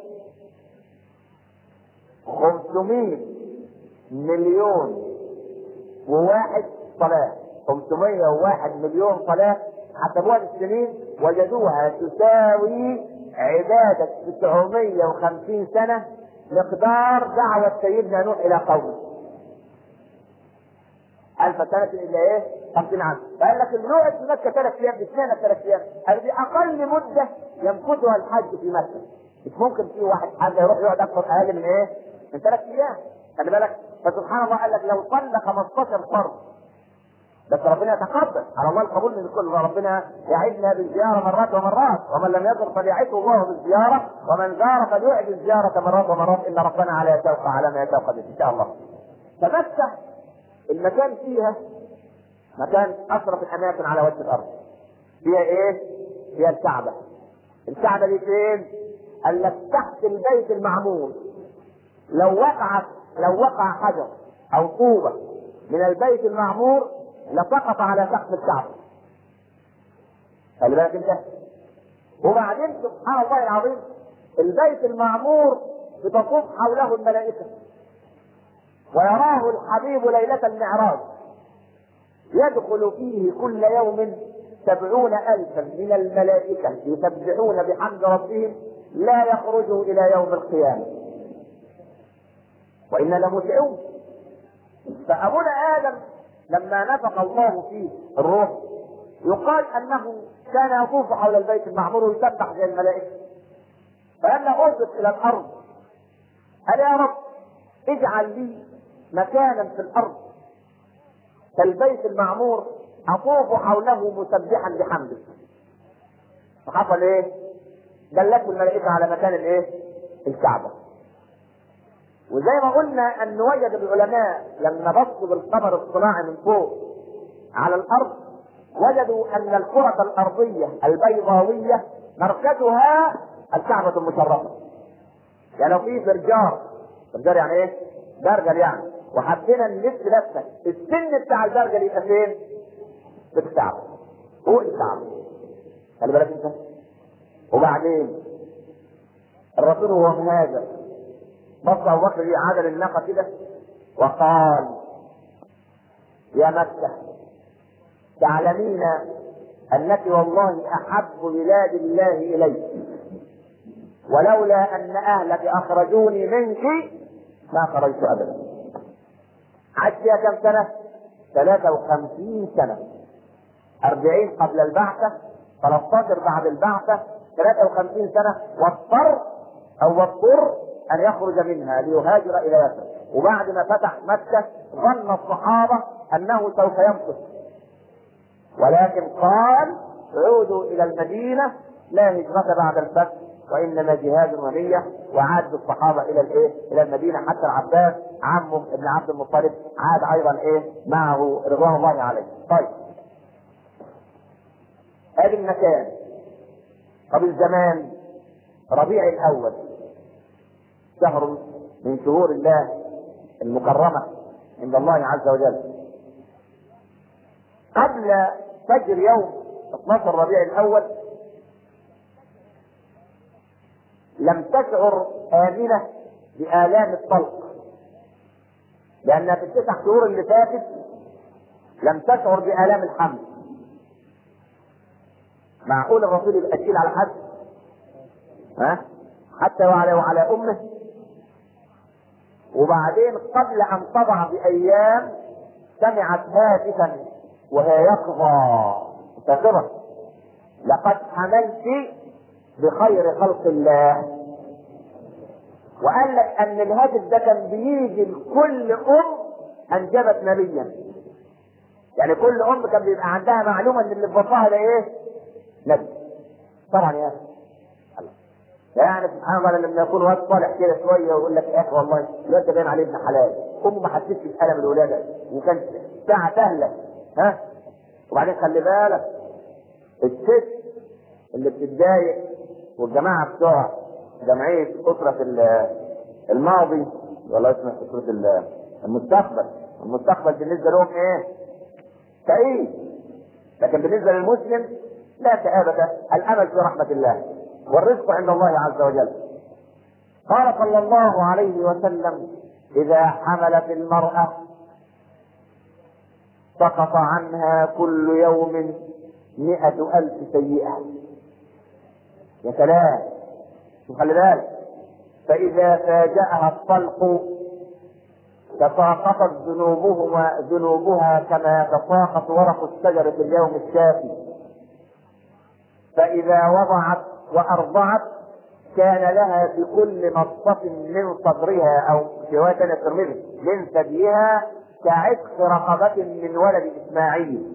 500 مليون وواحد صلاة 501 مليون صلاة حسبوها بالسنين وجدوها تساوي عبادة 950 سنة مقدار دعوة سيدنا نوح إلى قومه. ألف سنة إلا إيه؟ 50 عام. فقال لك اللي يقعد في مكة ثلاث أيام بسنة ثلاث أيام، قال دي أقل مدة يمكثها الحج في مكة. مش ممكن في واحد حد يروح يقعد أكثر أقل من إيه؟ من ثلاث أيام. خلي بالك فسبحان الله قال لك لو صلى 15 فرض بس ربنا يتقبل على الله القبول من كل ربنا يعدنا بالزيارة مرات ومرات ومن لم يزر فليعده الله بالزيارة ومن زار فليعد الزيارة مرات ومرات إن ربنا على يتوقع على ما يتوقع إن شاء الله فمكة المكان فيها مكان أشرف الأماكن على وجه الأرض فيها إيه؟ فيها الكعبة الكعبة دي فين؟ قال لك تحت البيت المعمور لو وقعت لو وقع حجر أو طوبة من البيت المعمور لسقط على سقف الكعبة. خلي بالك انت. وبعدين سبحان الله العظيم البيت المعمور بتطوف حوله الملائكة. ويراه الحبيب ليلة المعراج. يدخل فيه كل يوم سبعون ألفا من الملائكة يسبحون بحمد ربهم لا يخرجوا إلى يوم القيامة. وإنا لمسعون. فأبونا آدم لما نفخ الله فيه الروح يقال انه كان يطوف حول البيت المعمور ويسبح زي الملائكه فلما اهبط الى الارض قال يا رب اجعل لي مكانا في الارض كالبيت المعمور اطوف حوله مسبحا بحمدك فحصل ايه؟ دلته الملائكه على مكان الايه؟ الكعبه وزي ما قلنا ان وجد العلماء لما بصوا بالقمر الصناعي من فوق على الارض وجدوا ان الكرة الارضية البيضاوية مركزها الكعبة المشرفة. يعني لو في برجار برجار يعني ايه؟ برجر يعني وحبينا نلف لفة السن بتاع البرجر يبقى فين؟ في الكعبة فوق الكعبة. خلي بالك انت وبعدين الرسول وهو مهاجر بص ابو بكر عدل الناقه كده وقال يا مكه تعلمين انك والله احب بلاد الله الي ولولا ان اهلك اخرجوني منك ما خرجت ابدا عاش فيها كم سنه 53 سنه 40 قبل البعثه 13 بعد البعثه 53 سنه واضطر او واضطر ان يخرج منها ليهاجر الى يثرب وبعد ما فتح مكه ظن الصحابه انه سوف يمكث ولكن قال عودوا الى المدينه لا هجرة بعد الفتح وانما جهاد ونيه وعاد الصحابه الى الايه؟ الى المدينه حتى العباس عمه ابن عبد المطلب عاد ايضا ايه؟ معه رضوان الله عليه. طيب. ادي المكان. طب الزمان ربيع الاول شهر من شهور الله المكرمه عند الله عز وجل. قبل فجر يوم 12 ربيع الاول لم تشعر آمنة بآلام الطلق لأنها في التسع شهور اللي فاتت لم تشعر بآلام الحمل معقول الرسول يبقى تشيل على حد ها حتى وعلى وعلى أمه وبعدين قبل أن تضع بأيام سمعت هاتفا وهي يقظى فاكرة لقد حملت بخير خلق الله وقال لك ان الهاتف ده كان بيجي لكل ام انجبت نبيا يعني كل ام كان بيبقى عندها معلومه ان اللي في بطنها ده ايه؟ نبي طبعا يا اخي يعني سبحان الله لما يكون واد صالح كده شويه ويقول لك يا اخي والله الواد ده باين عليه ابن حلال امه ما حسيتش بألم الولاده وكان ساعه سهله ها وبعدين خلي بالك الست اللي بتتضايق والجماعه بتوع جمعيه اسره الماضي والله اسمها اسره المستقبل المستقبل بالنسبه لهم ايه؟ كئيب لكن بالنسبه للمسلم لا كآبة الامل في رحمه الله والرزق عند الله عز وجل قال صلى الله عليه وسلم اذا حملت المراه سقط عنها كل يوم مئة ألف سيئة يا سلام شوف خلي بالك فإذا فاجأها الطلق تساقطت ذنوبهما ذنوبها كما يتساقط ورق الشجر في اليوم الشافي فإذا وضعت وأرضعت كان لها بكل مصة من صدرها أو في رواية الترمذي من ثديها كعتق رقبة من ولد إسماعيل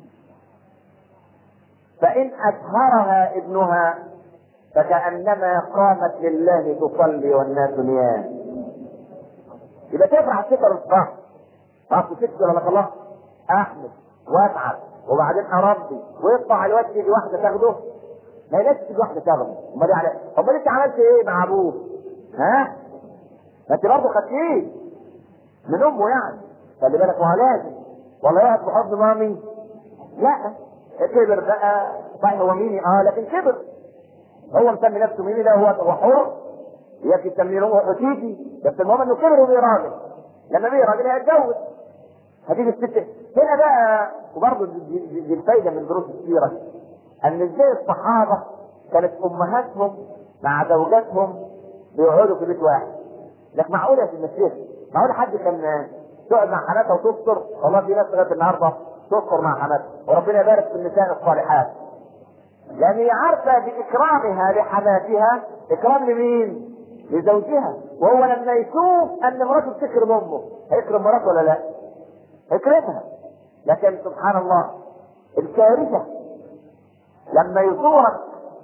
فإن أسهرها ابنها فكأنما قامت لله تصلي والناس نيام يبقى تفرح السكر الصح اصل تكسر ولا خلاص احمد واتعب وبعدين اربي ويطلع الواد تيجي واحده تاخده ما هي تيجي واحده تاخده امال يعني امال انت عملت ايه مع ابوه؟ ها؟ ما انت برضه خدتيه من امه يعني خلي بالك ما هو لازم والله يقعد في حضن مامي لا كبر بقى صحيح هو ميني اه لكن كبر هو مسمي نفسه ميني ده هو هو حر يكفي تسميه حتيتي بس المهم انه كبر وبقى راجل لما بقى راجل هيتجوز هتيجي الست هنا بقى وبرضه دي, دي, دي الفايده من دروس السيره ان ازاي الصحابه كانت امهاتهم مع زوجاتهم بيقعدوا في بيت واحد لك معقول يا سيدنا الشيخ معقول حد كان تقعد مع حماتها وتفطر والله في ناس لغايه النهارده تفطر مع حماتها وربنا يبارك في النساء الصالحات لان هي عارفه باكرامها لحماتها اكرام لمين؟ لزوجها وهو لما يشوف ان مراته بتكرم امه هيكرم مراته ولا لا؟ هيكرمها لكن سبحان الله الكارثه لما يزورك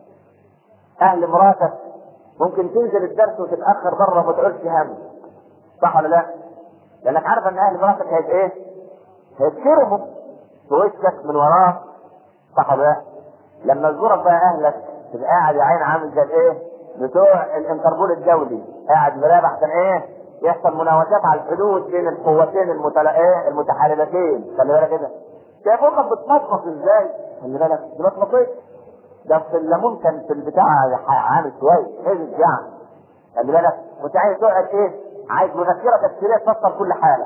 اهل مراتك ممكن تنزل الدرس وتتاخر بره ما تقولش هم صح ولا لا؟ لانك عارف ان اهل مراتك هيت ايه؟ هيتكرموا في وشك من وراه صح ولا لا؟ لما تزورك بقى اهلك تبقى قاعد يا عين عامل زي الايه؟ بتوع الانتربول الدولي قاعد مرابح عشان ايه؟ يحصل مناوشات على الحدود بين القوتين المتلا... ايه؟ المتحالفتين خلي بالك كده شايف امك بتمطمط ازاي؟ خلي بالك دي ما تمطيتش ده في الليمون كان في البتاع عامل شويه حزب يعني خلي بالك كنت عايز تقعد ايه؟ عايز مذكره تفسيريه تفسر كل حاله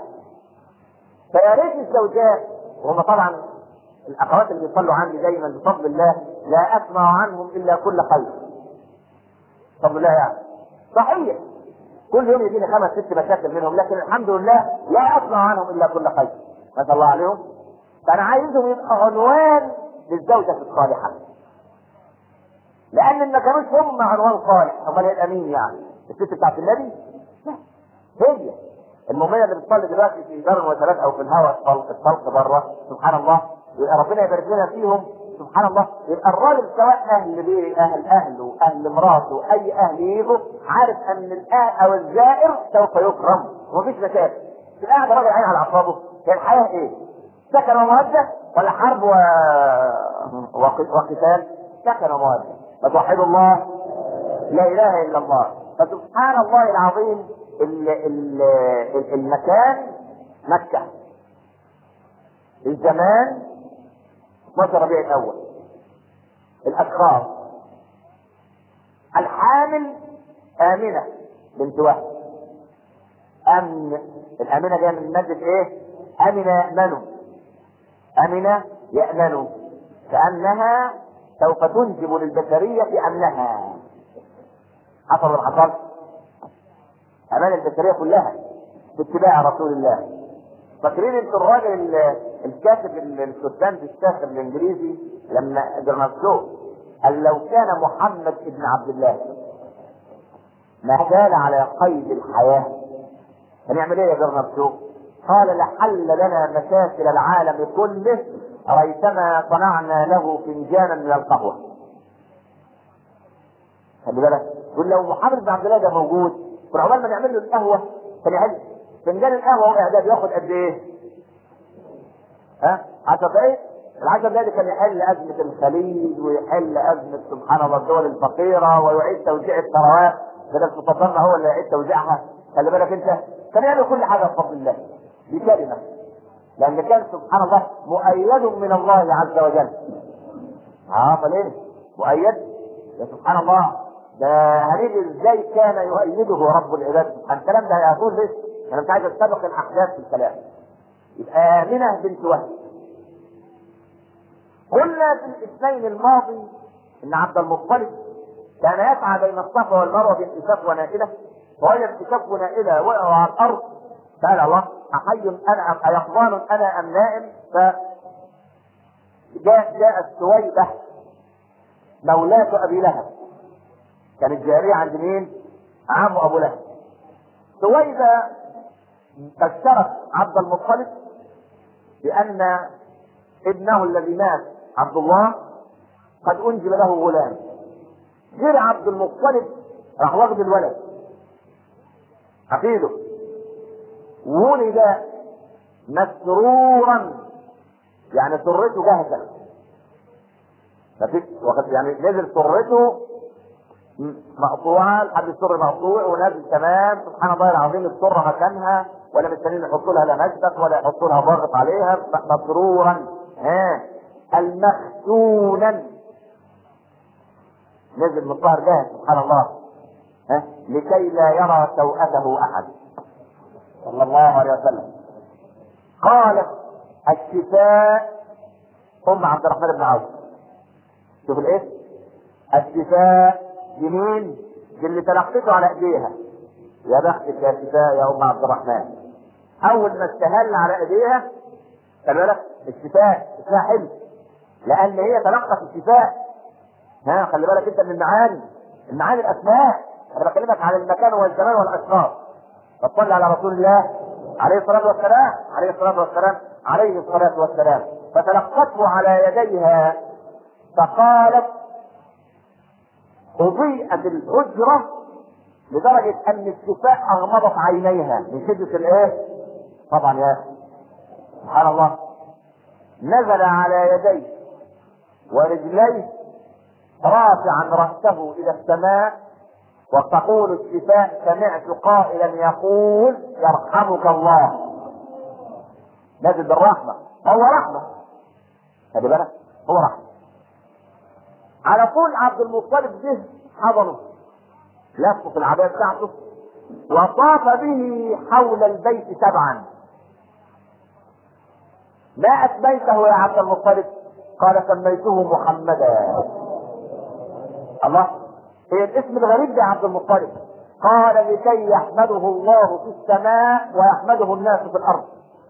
فيا ريت الزوجات وهم طبعا الاخوات اللي بيصلوا عندي دايما بفضل الله لا اسمع عنهم الا كل خير بفضل الله يعني صحيح كل يوم يجيني خمس ست مشاكل منهم لكن الحمد لله لا اسمع عنهم الا كل خير ما شاء الله عليهم فانا عايزهم يبقى عنوان للزوجة الصالحة لان ما كانوش هم عنوان صالح امال هيبقى مين يعني الست بتاعت النبي لا هي المؤمنة اللي بتصلي دلوقتي في دار الوثبات او في الهواء الطلق الطلق بره سبحان الله يبقى ربنا يبارك لنا فيهم سبحان الله يبقى الراجل سواء اهل بيه اهل اهله اهل مراته اي اهل يجوا عارف ان الاهل او الزائر سوف يكرم ومفيش مشاكل القاعد راجل عين على اعصابه هي الحياه ايه؟ سكن وموده ولا حرب و... وق... وقتال؟ سكن وموده فتوحدوا الله لا اله الا الله فسبحان الله العظيم ال... ال... ال- المكان مكه الزمان 12 ربيع الاول الاشخاص الحامل امنه بنت وهب امن الامنه جايه من ماده ايه امن يامنوا امن يامنوا كانها سوف تنجب للبشريه امنها حصل ولا حصل امان البشريه كلها باتباع رسول الله فاكرين انتوا الراجل ال- الكاتب ال- الكتاب الشاطر الانجليزي لما جرنالشو قال لو كان محمد ابن عبد الله ما زال على قيد الحياه هنعمل ايه يا جرنالشو؟ قال لحل لنا مشاكل العالم كله ريثما صنعنا له فنجانا من القهوه. خلي بالك يقول لو محمد بن عبد الله ده موجود عقبال ما نعمل له القهوه كان يحل فنجان القهوه واعداد ياخد قد ايه؟ ها؟ 10 دقايق؟ العشر دقايق دي كان يحل ازمه الخليج ويحل ازمه سبحان الله الدول الفقيره ويعيد توزيع الثروات بدل تفضلنا هو اللي يعيد توزيعها خلي بالك انت كان يعمل كل حاجه بفضل الله بكلمه لان كان سبحان الله مؤيد من الله عز وجل اه امال ايه؟ مؤيد يا سبحان الله ده هنيجي ازاي كان يؤيده رب العباد سبحان الكلام ده هيقول لسه انا مش عايز استبق الاحداث في الكلام يبقى امنه بنت وهب قلنا في الاثنين الماضي ان عبد المطلب كان يسعى بين الصفا والمروه بانكشاف ونائله وهي انكشاف ونائله وقعوا على الارض سال الله احي انا ام ايقظان انا ام نائم ف جاء جاءت سويبه مولاة ابي لهب كانت جاريه عند مين؟ عم ابو لهب سويبه بشرت عبد المطلب بان ابنه الذي مات عبد الله قد انجب له غلام غير عبد المطلب راح واخد الولد حفيده ولد مسرورا يعني سرته جاهزه مفيش واخد يعني نزل سرته مقطوعه لحد السر مقطوع ونازل تمام سبحان الله العظيم السره مكانها ولا مستنيين يحطوا لها لا مسبك ولا يحطوا لها ضاغط عليها مسرورا ها المختونا نزل من الظهر جاهز سبحان الله ها لكي لا يرى سوءته احد صلى الله عليه وسلم قالت الشفاء ام عبد الرحمن بن عوف شوف الايه الشفاء لمين اللي تلقته على ايديها يا بختك يا شفاء يا ام عبد الرحمن اول ما استهل على ايديها خلي بالك الشفاء اسمها حلم لان هي تلقت الشفاء ها خلي بالك انت من المعاني المعاني الاسماء انا بكلمك على المكان والزمان والاشخاص فصل على رسول الله عليه الصلاه والسلام عليه الصلاه والسلام عليه الصلاه والسلام فتلقته على يديها فقالت أضيئت الحجرة لدرجة أن الشفاء أغمضت عينيها من شدة الإيه؟ طبعا يا أخي سبحان الله نزل على يديه ورجليه رافعا رأسه إلى السماء وتقول الشفاء سمعت قائلا يقول يرحمك الله نزل بالرحمة هو رحمة خلي بالك هو رحمة على طول عبد المطلب جه حضنه لفه في العباية بتاعته وطاف به حول البيت سبعا ما أسميته يا عبد المطلب قال سميته محمدا الله ايه الاسم الغريب ده يا عبد المطلب قال لكي يحمده الله في السماء ويحمده الناس في الارض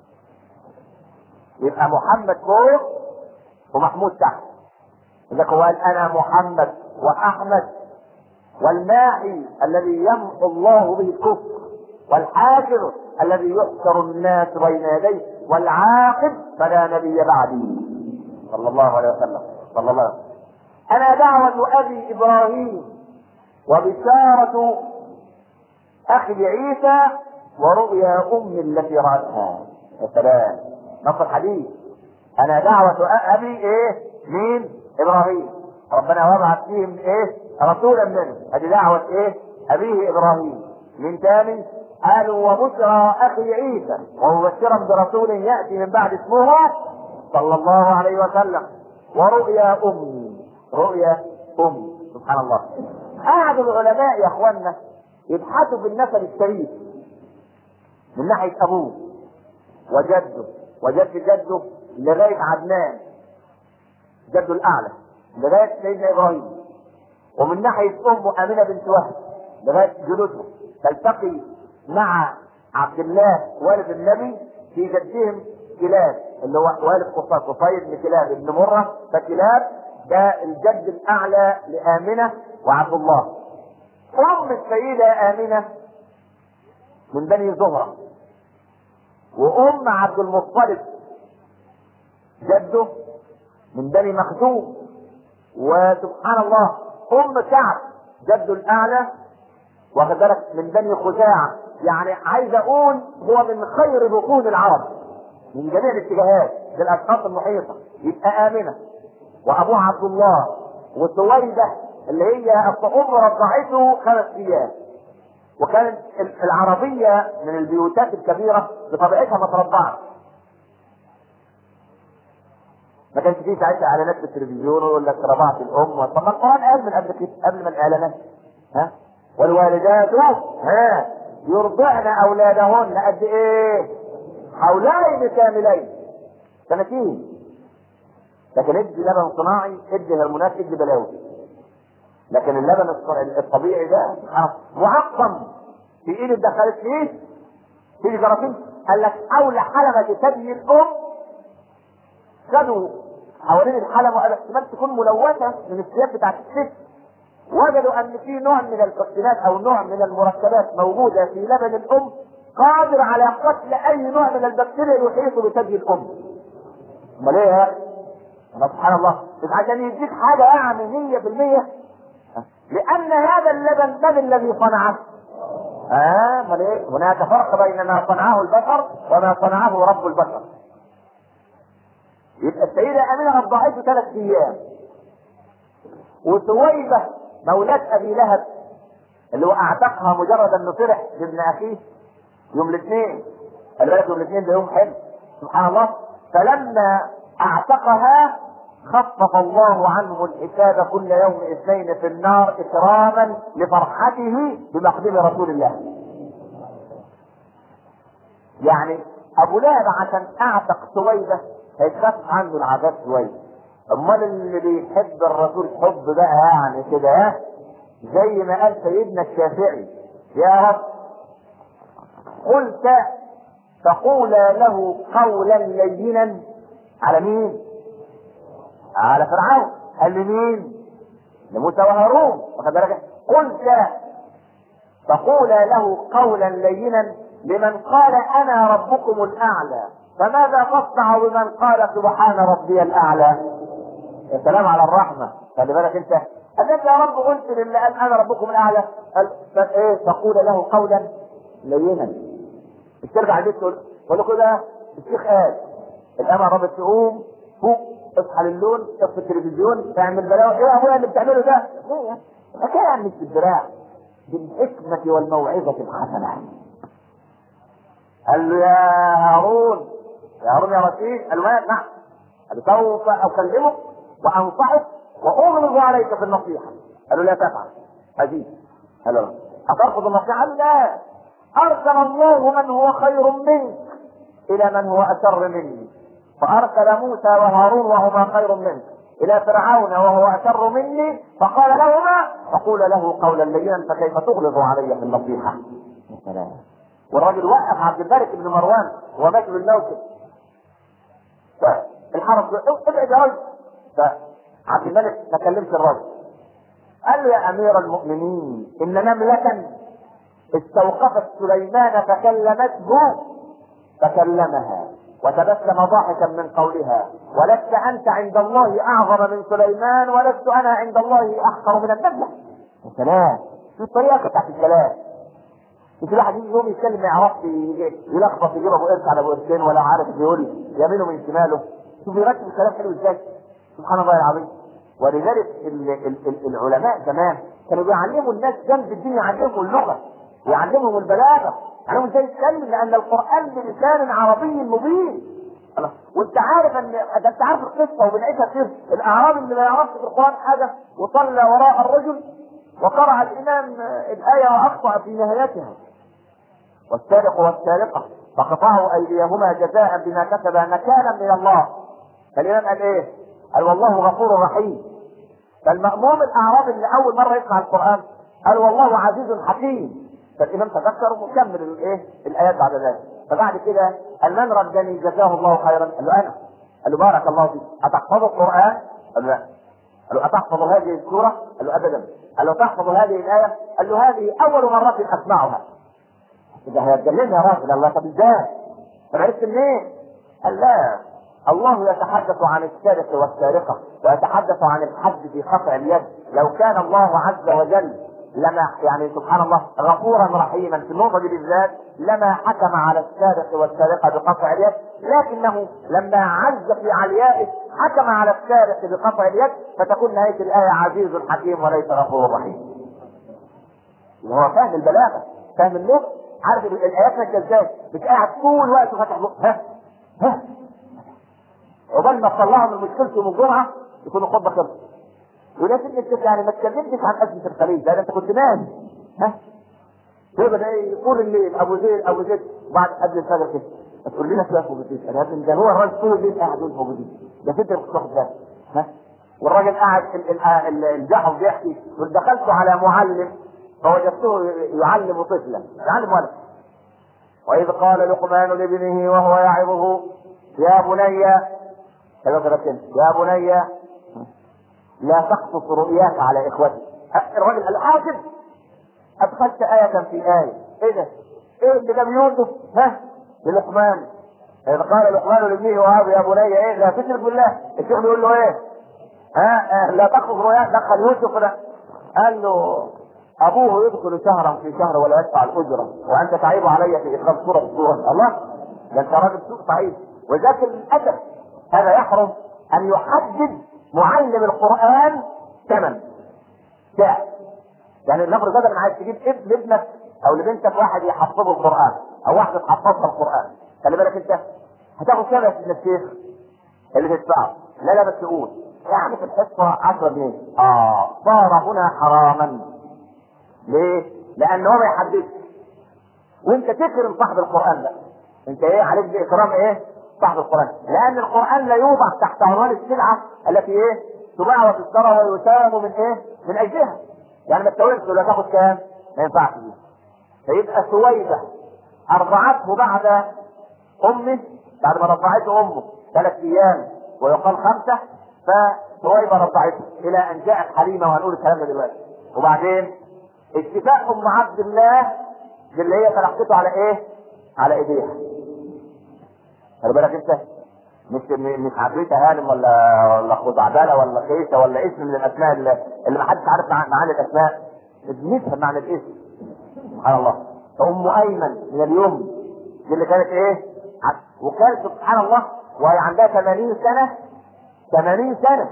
يبقى محمد فوق ومحمود تحت لذلك هو قال انا محمد واحمد والماحي الذي يمحو الله به الكفر والحاشر الذي يحشر الناس بين يديه والعاقب فلا نبي بعدي صلى الله عليه وسلم صلى الله عليه وسلم انا دعوة ابي ابراهيم وبشارة اخي عيسى ورؤيا امي التي رأتها يا سلام نص الحديث انا دعوة ابي ايه مين ابراهيم ربنا وضعت فيهم ايه رسولا منه هذه دعوة ايه ابيه ابراهيم من تاني قالوا وبشرى اخي عيسى ومبشرا برسول ياتي من بعد اسمه صلى الله عليه وسلم ورؤيا امي رؤيا امي سبحان الله قعد العلماء يا اخوانا يبحثوا في النسب الشريف من ناحيه ابوه وجده وجد جده لغايه عدنان جده الاعلى لغايه سيدنا ابراهيم ومن ناحيه امه امنه بنت وهب لغايه جدودها تلتقي مع عبد الله والد النبي في جدهم كلاب اللي هو والد قصار قصير بن كلاب بن مره فكلاب ده الجد الاعلى لامنه وعبد الله ام السيده امنه من بني زهره وام عبد المطلب جده من بني مخزوم وسبحان الله ام كعب جده الاعلى واخد بالك من بني خزاعه يعني عايز اقول هو من خير بطون العرب من جميع الاتجاهات للاشخاص المحيطه يبقى امنه وابوها عبد الله وسويده اللي هي ام رضعته خمس ايام وكانت العربيه من البيوتات الكبيره بطبيعتها ما ترضعش ما كانش فيه ساعتها اعلانات في التلفزيون ويقول لك رضعت الام طب ما القران قال من قبل كده قبل ما الاعلانات ها والوالدات ها يرضعن اولادهن قد ايه؟ حولين كاملين سنتين لكن ادي لبن صناعي ادي هرمونات ادي بلاوي لكن اللبن الطبيعي ده معقم في ايد دخلت فيه في جراثيم قال لك اولى حلبة ثدي الام خدوا حوالين الحلبة وقال احتمال تكون ملوثة من الثياب بتاعت الست وجدوا ان في نوع من التوكسينات او نوع من المركبات موجوده في لبن الام قادر على قتل اي نوع من البكتيريا يحيط بثدي الام. امال ايه يا سبحان الله مش عشان يديك حاجه يعني 100% لان هذا اللبن من الذي صنعه؟ اه امال ايه؟ هناك فرق بين ما صنعه البشر وما صنعه رب البشر. يبقى السيده امينه رضعته ثلاث ايام. وسويبه مولاة ابي لهب اللي هو اعتقها مجرد انه فرح بابن اخيه يوم الاثنين خلي بالك يوم الاثنين ده يوم حلو سبحان الله فلما اعتقها خفف الله عنه الحساب كل يوم اثنين في النار اكراما لفرحته بمقدم رسول الله يعني ابو لهب عشان اعتق سويبه هيخف عنه العذاب شويه امال اللي بيحب الرسول حب بقى يعني كده ها زي ما قال سيدنا الشافعي يا رب قلت فقولا له قولا لينا على مين؟ على فرعون قال لمين؟ لموسى وهارون واخد بالك قلت فقولا له قولا لينا لمن قال انا ربكم الاعلى فماذا تصنع بمن قال سبحان ربي الاعلى؟ يا سلام على الرحمه خلي بالك انت أنت يا رب قلت للي قال انا ربكم الاعلى قال ايه تقول له قولا لينا مش ترجع البيت تقول تقول له كده الشيخ قال الامه ربط تقوم فوق اصحى للون اطفي التلفزيون تعمل بلاوي ايه يا ابويا اللي بتعمله ده؟ ليه؟ حكايه مش بالدراع بالحكمه والموعظه الحسنه قال له يا هارون يا هارون يا رشيد قال له نعم قال له سوف اكلمك وانصحك واغلظ عليك في النصيحه قال له لا تفعل عزيز قال له اترفض النصيحه قال لا ارسل الله من هو خير منك الى من هو اشر مني فارسل موسى وهارون وهما خير منك الى فرعون وهو اشر مني فقال لهما فقول له قولا لينا فكيف تغلظ علي في النصيحه يا سلام والراجل وقف عبد الملك بن مروان وهو ماشي بالموكب الحرس ابعد يا رجل فعبد الملك ما كلمش الرجل قال له يا امير المؤمنين ان نملة استوقفت سليمان فكلمته فكلمها وتبسم ضاحكا من قولها ولست انت عند الله اعظم من سليمان ولست انا عند الله احقر من النمله يا سلام في الطريقه بتاعت الكلام مش الواحد يجي يوم يتكلم ما يعرفش يلخبط يجيب ابو قرش على ابو قرشين ولا عارف يقول يمينه من شماله شوف يرتب الكلام حلو ازاي سبحان الله العظيم ولذلك ال ال ال العلماء زمان كانوا بيعلموا الناس جنب الدين يعلمهم اللغه ويعلمهم البلاغه يعلمهم ازاي يتكلم لان القران بلسان عربي مبين خلاص. وانت عارف ان ده انت عارف القصه وبنعيشها كتير الاعرابي اللي ما يعرفش في القران حاجه وصلى وراء الرجل وقرأ الامام الايه واخطا في نهايتها والسارق والسارقه فقطعوا ايديهما جزاء بما كسبا نكالا من الله فالامام قال ايه؟ قال والله غفور رحيم فالمأموم الأعرابي اللي أول مرة يسمع القرآن قال والله عزيز حكيم فالإمام تذكر وكمل الإيه؟ الآيات بعد ذلك فبعد كده قال من ردني جزاه الله خيرا قال له أنا قال له بارك الله فيك أتحفظ القرآن؟ قال له لا قال له أتحفظ هذه السورة؟ قال له أبدا قال له تحفظ هذه الآية؟ قال له هذه أول مرة أسمعها ده هيتجنني يا راجل الله طب ازاي؟ طب عرفت منين؟ قال لا الله يتحدث عن السارق والسارقة ويتحدث عن الحد في قطع اليد لو كان الله عز وجل لما يعني سبحان الله غفورا رحيما في النقطة دي بالذات لما حكم على السارق والسارقة بقطع اليد لكنه لما عز في عليائه حكم على السارق بقطع اليد فتكون نهاية الآية عزيز حكيم وليس غفور رحيم هو فاهم البلاغة فاهم اللغة عارف الآيات ماشية ازاي مش قاعد طول وقته فاتح بقه ها ها عقبال ما تطلعوا من مشكلته يوم الجمعه يكونوا خطبه خلص ولكن انت يعني ما اتكلمتش عن ازمه الخليج ده انت كنت نايم ها تبدا ايه طول الليل ابو زيد ابو زيد بعد قبل الفجر كده ما تقول لنا شويه ابو زيد انا ابن ده هو الراجل طول الليل قاعد يقول ابو زيد ده فكر كنت واخد بالك ها والراجل قاعد ال- ال- الجحف بيحكي يقول دخلت على معلم فوجدته يعلم طفلا يعلم ولد واذ قال لقمان لابنه وهو يعظه يا بني كذا كذا كده يا بني لا تقصص رؤياك على اخوتك الراجل قال حاجب ادخلت آية في آية ايه ده؟ ايه اللي جاب يوسف ها للقمان إذ قال لقمان لابنه وهذا يا بني ايه لا تشرك بالله الشيخ بيقول له ايه؟ ها آه لا تقصص رؤياك دخل يوسف ده قال له ابوه يدخل شهرا في شهر ولا يدفع الاجره وانت تعيب علي في اخراج سوره سوره الله ده انت راجل سوء ضعيف وذاك للاسف هذا يحرم ان يحدد معلم القران ثمن سعر يعني نفرض بدل ما عايز تجيب ابن لابنك او لبنتك واحد يحفظه القران او واحده تحفظها القران خلي بالك انت هتاخد كام يا سيدنا الشيخ اللي تدفعه لا لا بس تقول يعني في الحصه 10 جنيه اه صار هنا حراما ليه؟ لان هو ما يحددش وانت تكرم صاحب القران ده انت ايه عليك باكرام ايه؟ صاحب القران لان القران لا يوضع تحت عنوان السلعه التي ايه؟ تباع وتشترى ويسام من ايه؟ من اجلها يعني ما تسويش ولا تاخد كام؟ ما ينفعش دي فيبقى سويبه ارضعته بعد امه بعد ما رضعته امه ثلاث ايام ويقال خمسه فسويبه رضعته الى ان جاءت حليمه وهنقول الكلام ده دلوقتي وبعدين اتفاق ام عبد الله اللي هي تلقته على ايه؟ على ايديها. خلي بالك انت مش مش عفريته هانم ولا ولا خزعبله ولا قيسه ولا اسم من الاسماء اللي, اللي ما حدش عارف مع- معاني الاسماء. نفهم معنى الاسم. سبحان الله. فام ايمن من اليوم دي اللي كانت ايه؟ ع- وكانت سبحان الله وهي عندها 80 سنه 80 سنه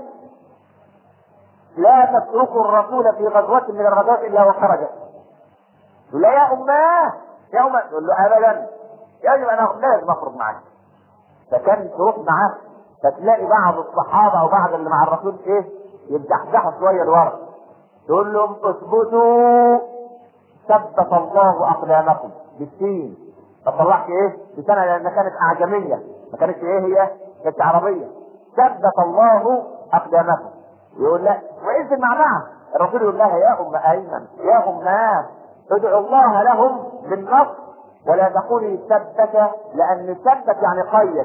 لا تتركوا الرسول في غزوة من الغزوات إلا وخرج. يقول لها يا أماه يا أماه تقول له أبدا يجب أن أخرج لازم أخرج معاك. فكان تروح معاه فتلاقي بعض الصحابة أو بعض اللي مع الرسول إيه يتزحزحوا شوية لورا. تقول لهم اثبتوا ثبت الله أقدامكم بالسين. فطلعت إيه؟ بسنة لأنها كانت أعجمية ما كانتش إيه هي؟ كانت عربية. ثبت الله أقدامكم. يقول لا وإذن مع بعض الرسول يقول لها يا أم أيمن يا أماه ادعوا الله لهم بالنصر ولا تقولي ثبت لأن ثبت يعني قيد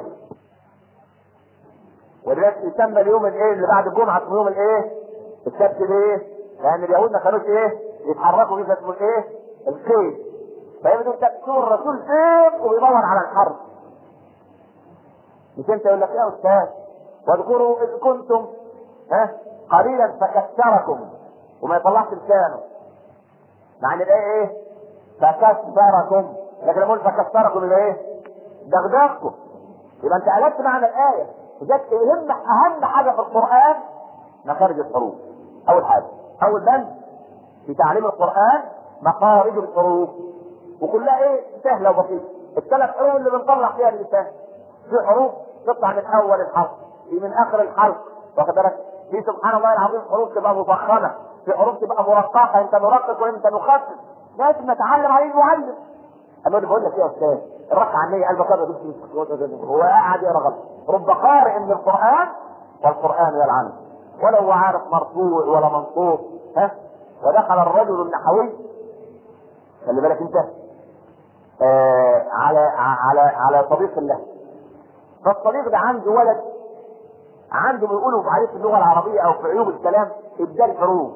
ولذلك يسمى اليوم الايه اللي بعد الجمعة اسمه يوم الايه؟ السبت ليه؟ لأن اليهود ما كانوش ايه؟ يتحركوا كده اسمه الايه؟ القيد فيبدو تشوف الرسول فين وبيدور على الحرب مش انت يقول لك يا استاذ واذكروا اذ كنتم ها قليلا فكثركم وما يطلعش لسانه مع ان الايه ايه فكثركم لكن لما فكثركم يبقى ايه دغدغكم يبقى انت قلبت معنى الايه وجدت يهم اهم حاجه في القران مخارج الحروف اول حاجه اول بند في تعليم القران مخارج الحروف وكلها ايه سهله وبسيطه الثلاث حروف اللي بنطلع فيها اللسان في حروف تطلع من اول الحرف في من اخر الحرف واخد بالك في سبحان الله العظيم حروف تبقى مفخمه في حروف تبقى مرققه انت مرقق وانت مخفف لازم نتعلم عليه المعلم انا اللي بقول لك يا استاذ الرق عني قلبك ابيض هو قاعد يقرا غلط رب قارئ من القران والقران يلعنه ولا هو عارف مرفوع ولا منصوب ها ودخل الرجل النحوي خلي بالك انت آه على على على صديق الله فالصديق ده عنده ولد عنده بيقولوا عليه في اللغه العربيه او في عيوب الكلام ابدال حروف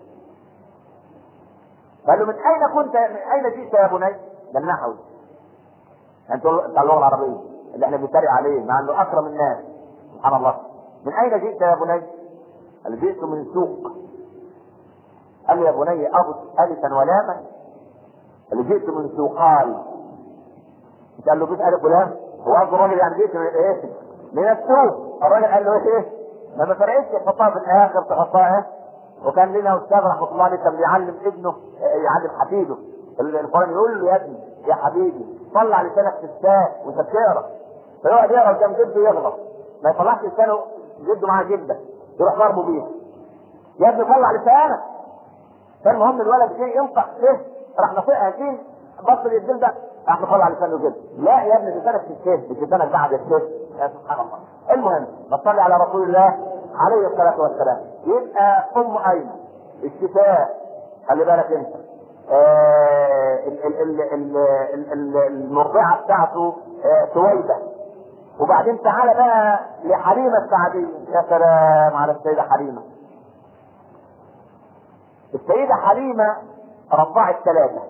قال له من اين كنت من اين جئت يا بني؟ ده النحوي انت بتاع اللغه العربيه اللي احنا بنتريق عليه مع انه اكرم الناس سبحان الله من اين جئت يا بني؟ قال جئت من سوق قال يا بني ابط الفا ولاما قال جئت من سوقال قال له جئت الف ولام هو قصده الراجل يعني جئت من ايه؟ من السوق الراجل قال له ايه؟ ما ما فرقتش تحطها في الاخر تحطها ايه؟ وكان لنا استاذ رحمه الله عليه كان بيعلم ابنه يعلم حفيده القران يقول له يا ابني يا حبيبي طلع لسانك في الساق وانت بتقرا فيقعد يقرا قدام جده يغلط ما يطلعش لسانه جده معاه جده يروح ضربه بيها يا ابني طلع لسانك فالمهم الولد جه ينطق ايه راح نطقها كده بص للجلد ده راح مطلع لسانه كده لا يا ابني لسانك في السيف مش لسانك بعد السيف يا سبحان الله المهم نصلي على رسول الله عليه الصلاه والسلام يبقى ام ايمن الشفاء خلي بالك انت آه ال- ال- ال- ال- ال- ال- المرضعه بتاعته آه سويده وبعدين تعالى بقى لحليمه السعديه يا سلام على السيده حليمه السيده حليمه رضعت ثلاثه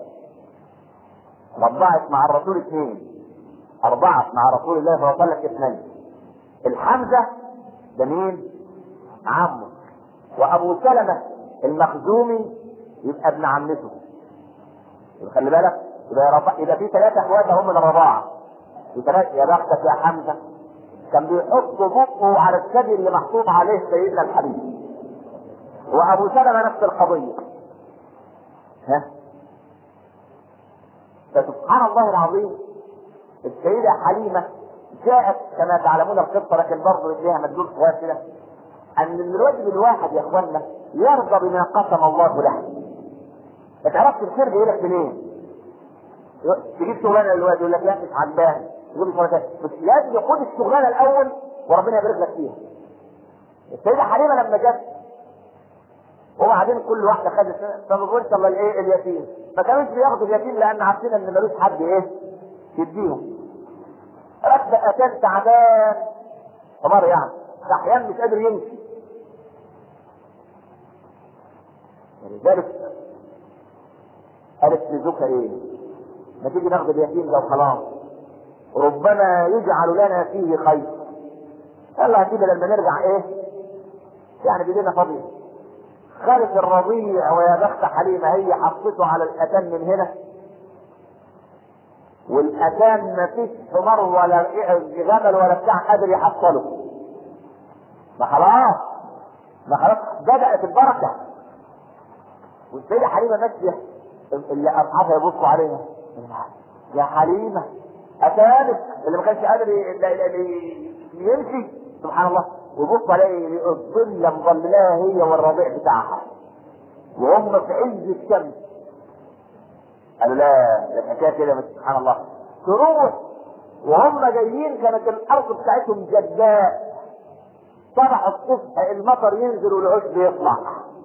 رضعت مع الرسول اثنين اربعه مع رسول الله صلى الله عليه وسلم اثنين الحمزه ده مين؟ عمه وابو سلمه المخزومي يبقى ابن عمته يبقى خلي بالك يبقى رب... يبقى في ثلاثه اخوات هم من الرضاعه في ثلاثه يا بختك يا حمزه كان بيحط بقه على الثدي اللي محطوط عليه سيدنا الحبيب وابو سلمه نفس القضيه ها فسبحان الله العظيم السيده حليمه جاءت كما تعلمون القصه لكن برضه ليها مدلول صغير كده ان الواجب الواحد يا اخوانا يرضى بما قسم الله له ما تعرفش الخير بيقول لك منين تجيب شغلانه للواد يقول لك لا مش عجباني يقول لي شغلانه بس لازم خد الشغلانه الاول وربنا يبارك لك فيها السيده حليمه لما جت وبعدين كل واحده خدت طب قلت الله ايه اليتيم ما كانوش بياخدوا اليتيم لان عارفين ان ملوش حد ايه يديهم ركب اتان تعبان حمار يعني احيانا مش قادر يمشي ولذلك قالت لزوجها ايه؟ ما تيجي ناخد اليتيم ده وخلاص ربما يجعل لنا فيه خير يلا هتيجي لما نرجع ايه؟ يعني بايدينا فاضيه خالد الرضيع ويا بخت حليمه هي حطته على الاتان من هنا والاتان ما فيش حمار ولا جمل ولا بتاع قادر يحصله ما خلاص ما خلاص بدات البركه والسيده حليمه ماشيه اللي اصحابها يبصوا عليها يا حليمه اتانك اللي ما كانش قادر يمشي سبحان الله ويبص عليه الظل مظللاها هي والرضيع بتاعها وهم في عز الشمس قالوا لا ده الحكايه كده سبحان الله تروح وهم جايين كانت الارض بتاعتهم جداء صبح الصبح المطر ينزل والعشب يطلع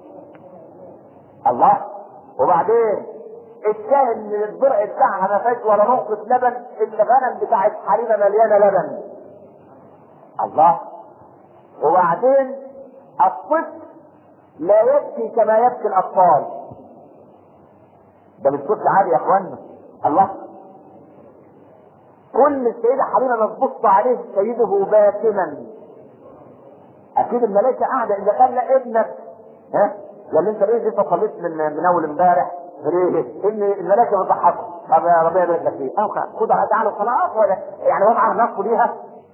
الله وبعدين الشاهد من الضرع بتاعها ما فيهاش ولا نقطة لبن الغنم بتاعت حليمة مليانة لبن الله وبعدين الطفل لا يبكي كما يبكي الأطفال ده مش طفل عادي يا اخوانا الله كل السيده حليمه ما تبص عليه سيده باسما اكيد الملائكه قاعده اذا كان لا ابنك ها ولا انت ليه لسه صليت من من اول امبارح ليه؟ ان الملائكه بتضحكوا طب يا ربنا يبارك لك فيه أو خد تعالى خلاص ولا يعني هو معاه نفسه ليها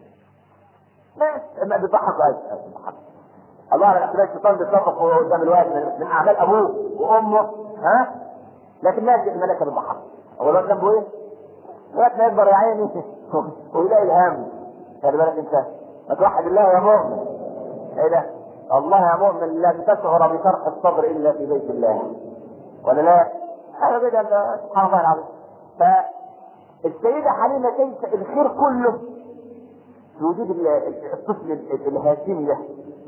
ما بيضحكوا عايز الله على الاخلاق الشيطان بيتصرف قدام الواد من, من اعمال ابوه وامه ها لكن لا الملائكه بتضحك هو الواد ذنبه ايه؟ الواد ما يكبر يا عيني ويلاقي الهم خلي بالك انت ما توحد الله يا مؤمن ايه ده؟ الله يا مؤمن لن تشعر بشرح الصدر الا في بيت الله ولا لا؟ هذا كده سبحان الله العظيم فالسيدة حليمة كيف الخير كله في وجود الطفل الهاشمي ده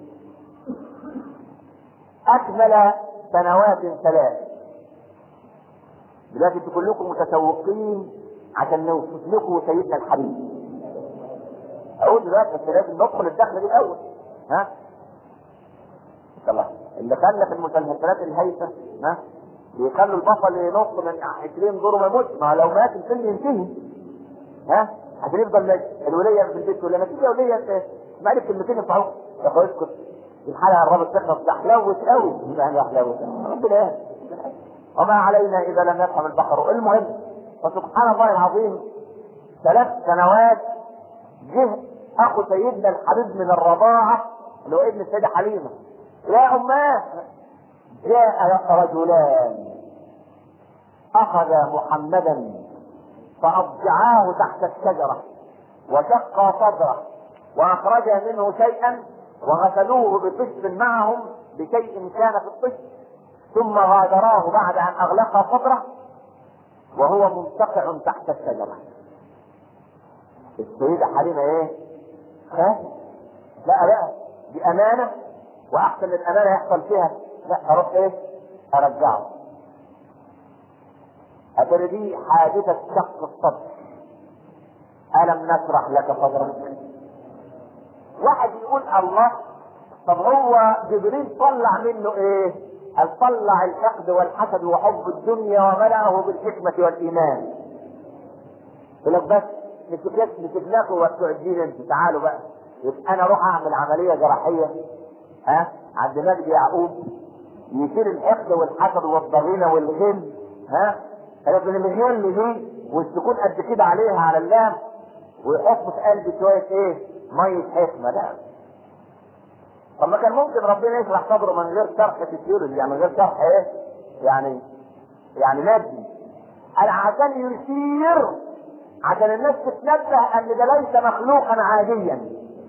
أكمل سنوات ثلاث دلوقتي انتوا كلكم متشوقين عشان نوصف لكم سيدنا الحبيب اقول دلوقتي بس لازم ندخل الدخله دي الاول ها الله اللي خلى في المسلسلات الهايفه ها بيخلوا البطل ينط من 20 دور ما يموت ما لو مات الفيلم ينتهي ها عشان يفضل ماشي الوليه في البيت تقول لما تيجي يا وليه انت اسمع لي كلمتين ينفعوك يا اخويا اسكت الحلقه قربت تخلص ده حلاوه قوي يعني حلاوه ربنا يهدي وما علينا اذا لم يفهم البحر المهم فسبحان الله العظيم ثلاث سنوات جه اخو سيدنا الحبيب من الرضاعه اللي هو ابن السيده حليمه يا اماه جاء رجلان اخذ محمدا فاضجعاه تحت الشجره وشق صدره واخرج منه شيئا وغسلوه بطشت معهم بشيء كان في الطشت ثم غادراه بعد ان اغلق صدره وهو منتقع تحت الشجره السيدة حليمة ايه؟ خاف لا بقى دي امانة واحسن الامانة يحصل فيها لا اروح ايه؟ ارجعه اتري دي حادثة شق الصدر الم نشرح لك صدرك واحد يقول الله طب هو جبريل طلع منه ايه؟ قال طلع الحقد والحسد وحب الدنيا وملأه بالحكمة والإيمان. يقول لك بس مسكناك مسكناكم وبتوع الدين انتوا تعالوا بقى يبقى انا اروح اعمل عملية جراحية ها عند مجدي يعقوب يشيل الحقد والحسد والضغينة والغل ها لكن الغل دي والسكون قد كده عليها على اللام ويحط في قلبي شوية ايه؟ مية حكمة لا طب ما كان ممكن ربنا يشرح صدره من غير شرح فيسيولوجي يعني من غير شرح ايه؟ يعني يعني مادي قال عشان يشير عشان الناس تتنبه ان ده ليس مخلوقا عاديا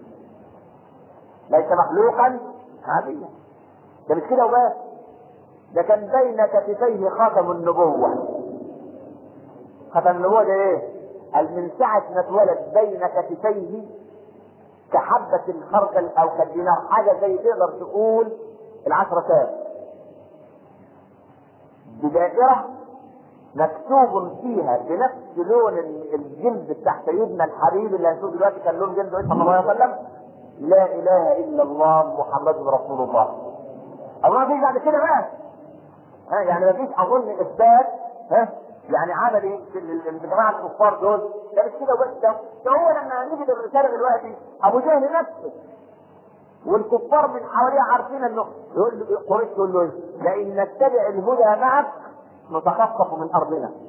ليس مخلوقا عاديا ده مش كده وبس ده كان بين كتفيه خاتم النبوة خاتم النبوة ده ايه؟ قال من ساعة ما اتولد بين كتفيه كحبة الخردل أو كالدينار حاجة زي تقدر تقول العشرة ساعات بدائرة مكتوب فيها بنفس لون الجلد بتاع سيدنا الحبيب اللي هنشوف دلوقتي كان لون جلده صلى الله عليه وسلم لا اله الا الله محمد رسول الله الله فيش بعد كده بقى ها يعني ما فيش اظن اثبات ها يعني عملي في الجماعه الكفار دول ده مش كده وبس ده ده هو لما نيجي للرساله دلوقتي ابو جهل نفسه والكفار من حواليه عارفين انه يقول له قريش تقول له لئن نتبع الهدى معك نتخطف من ارضنا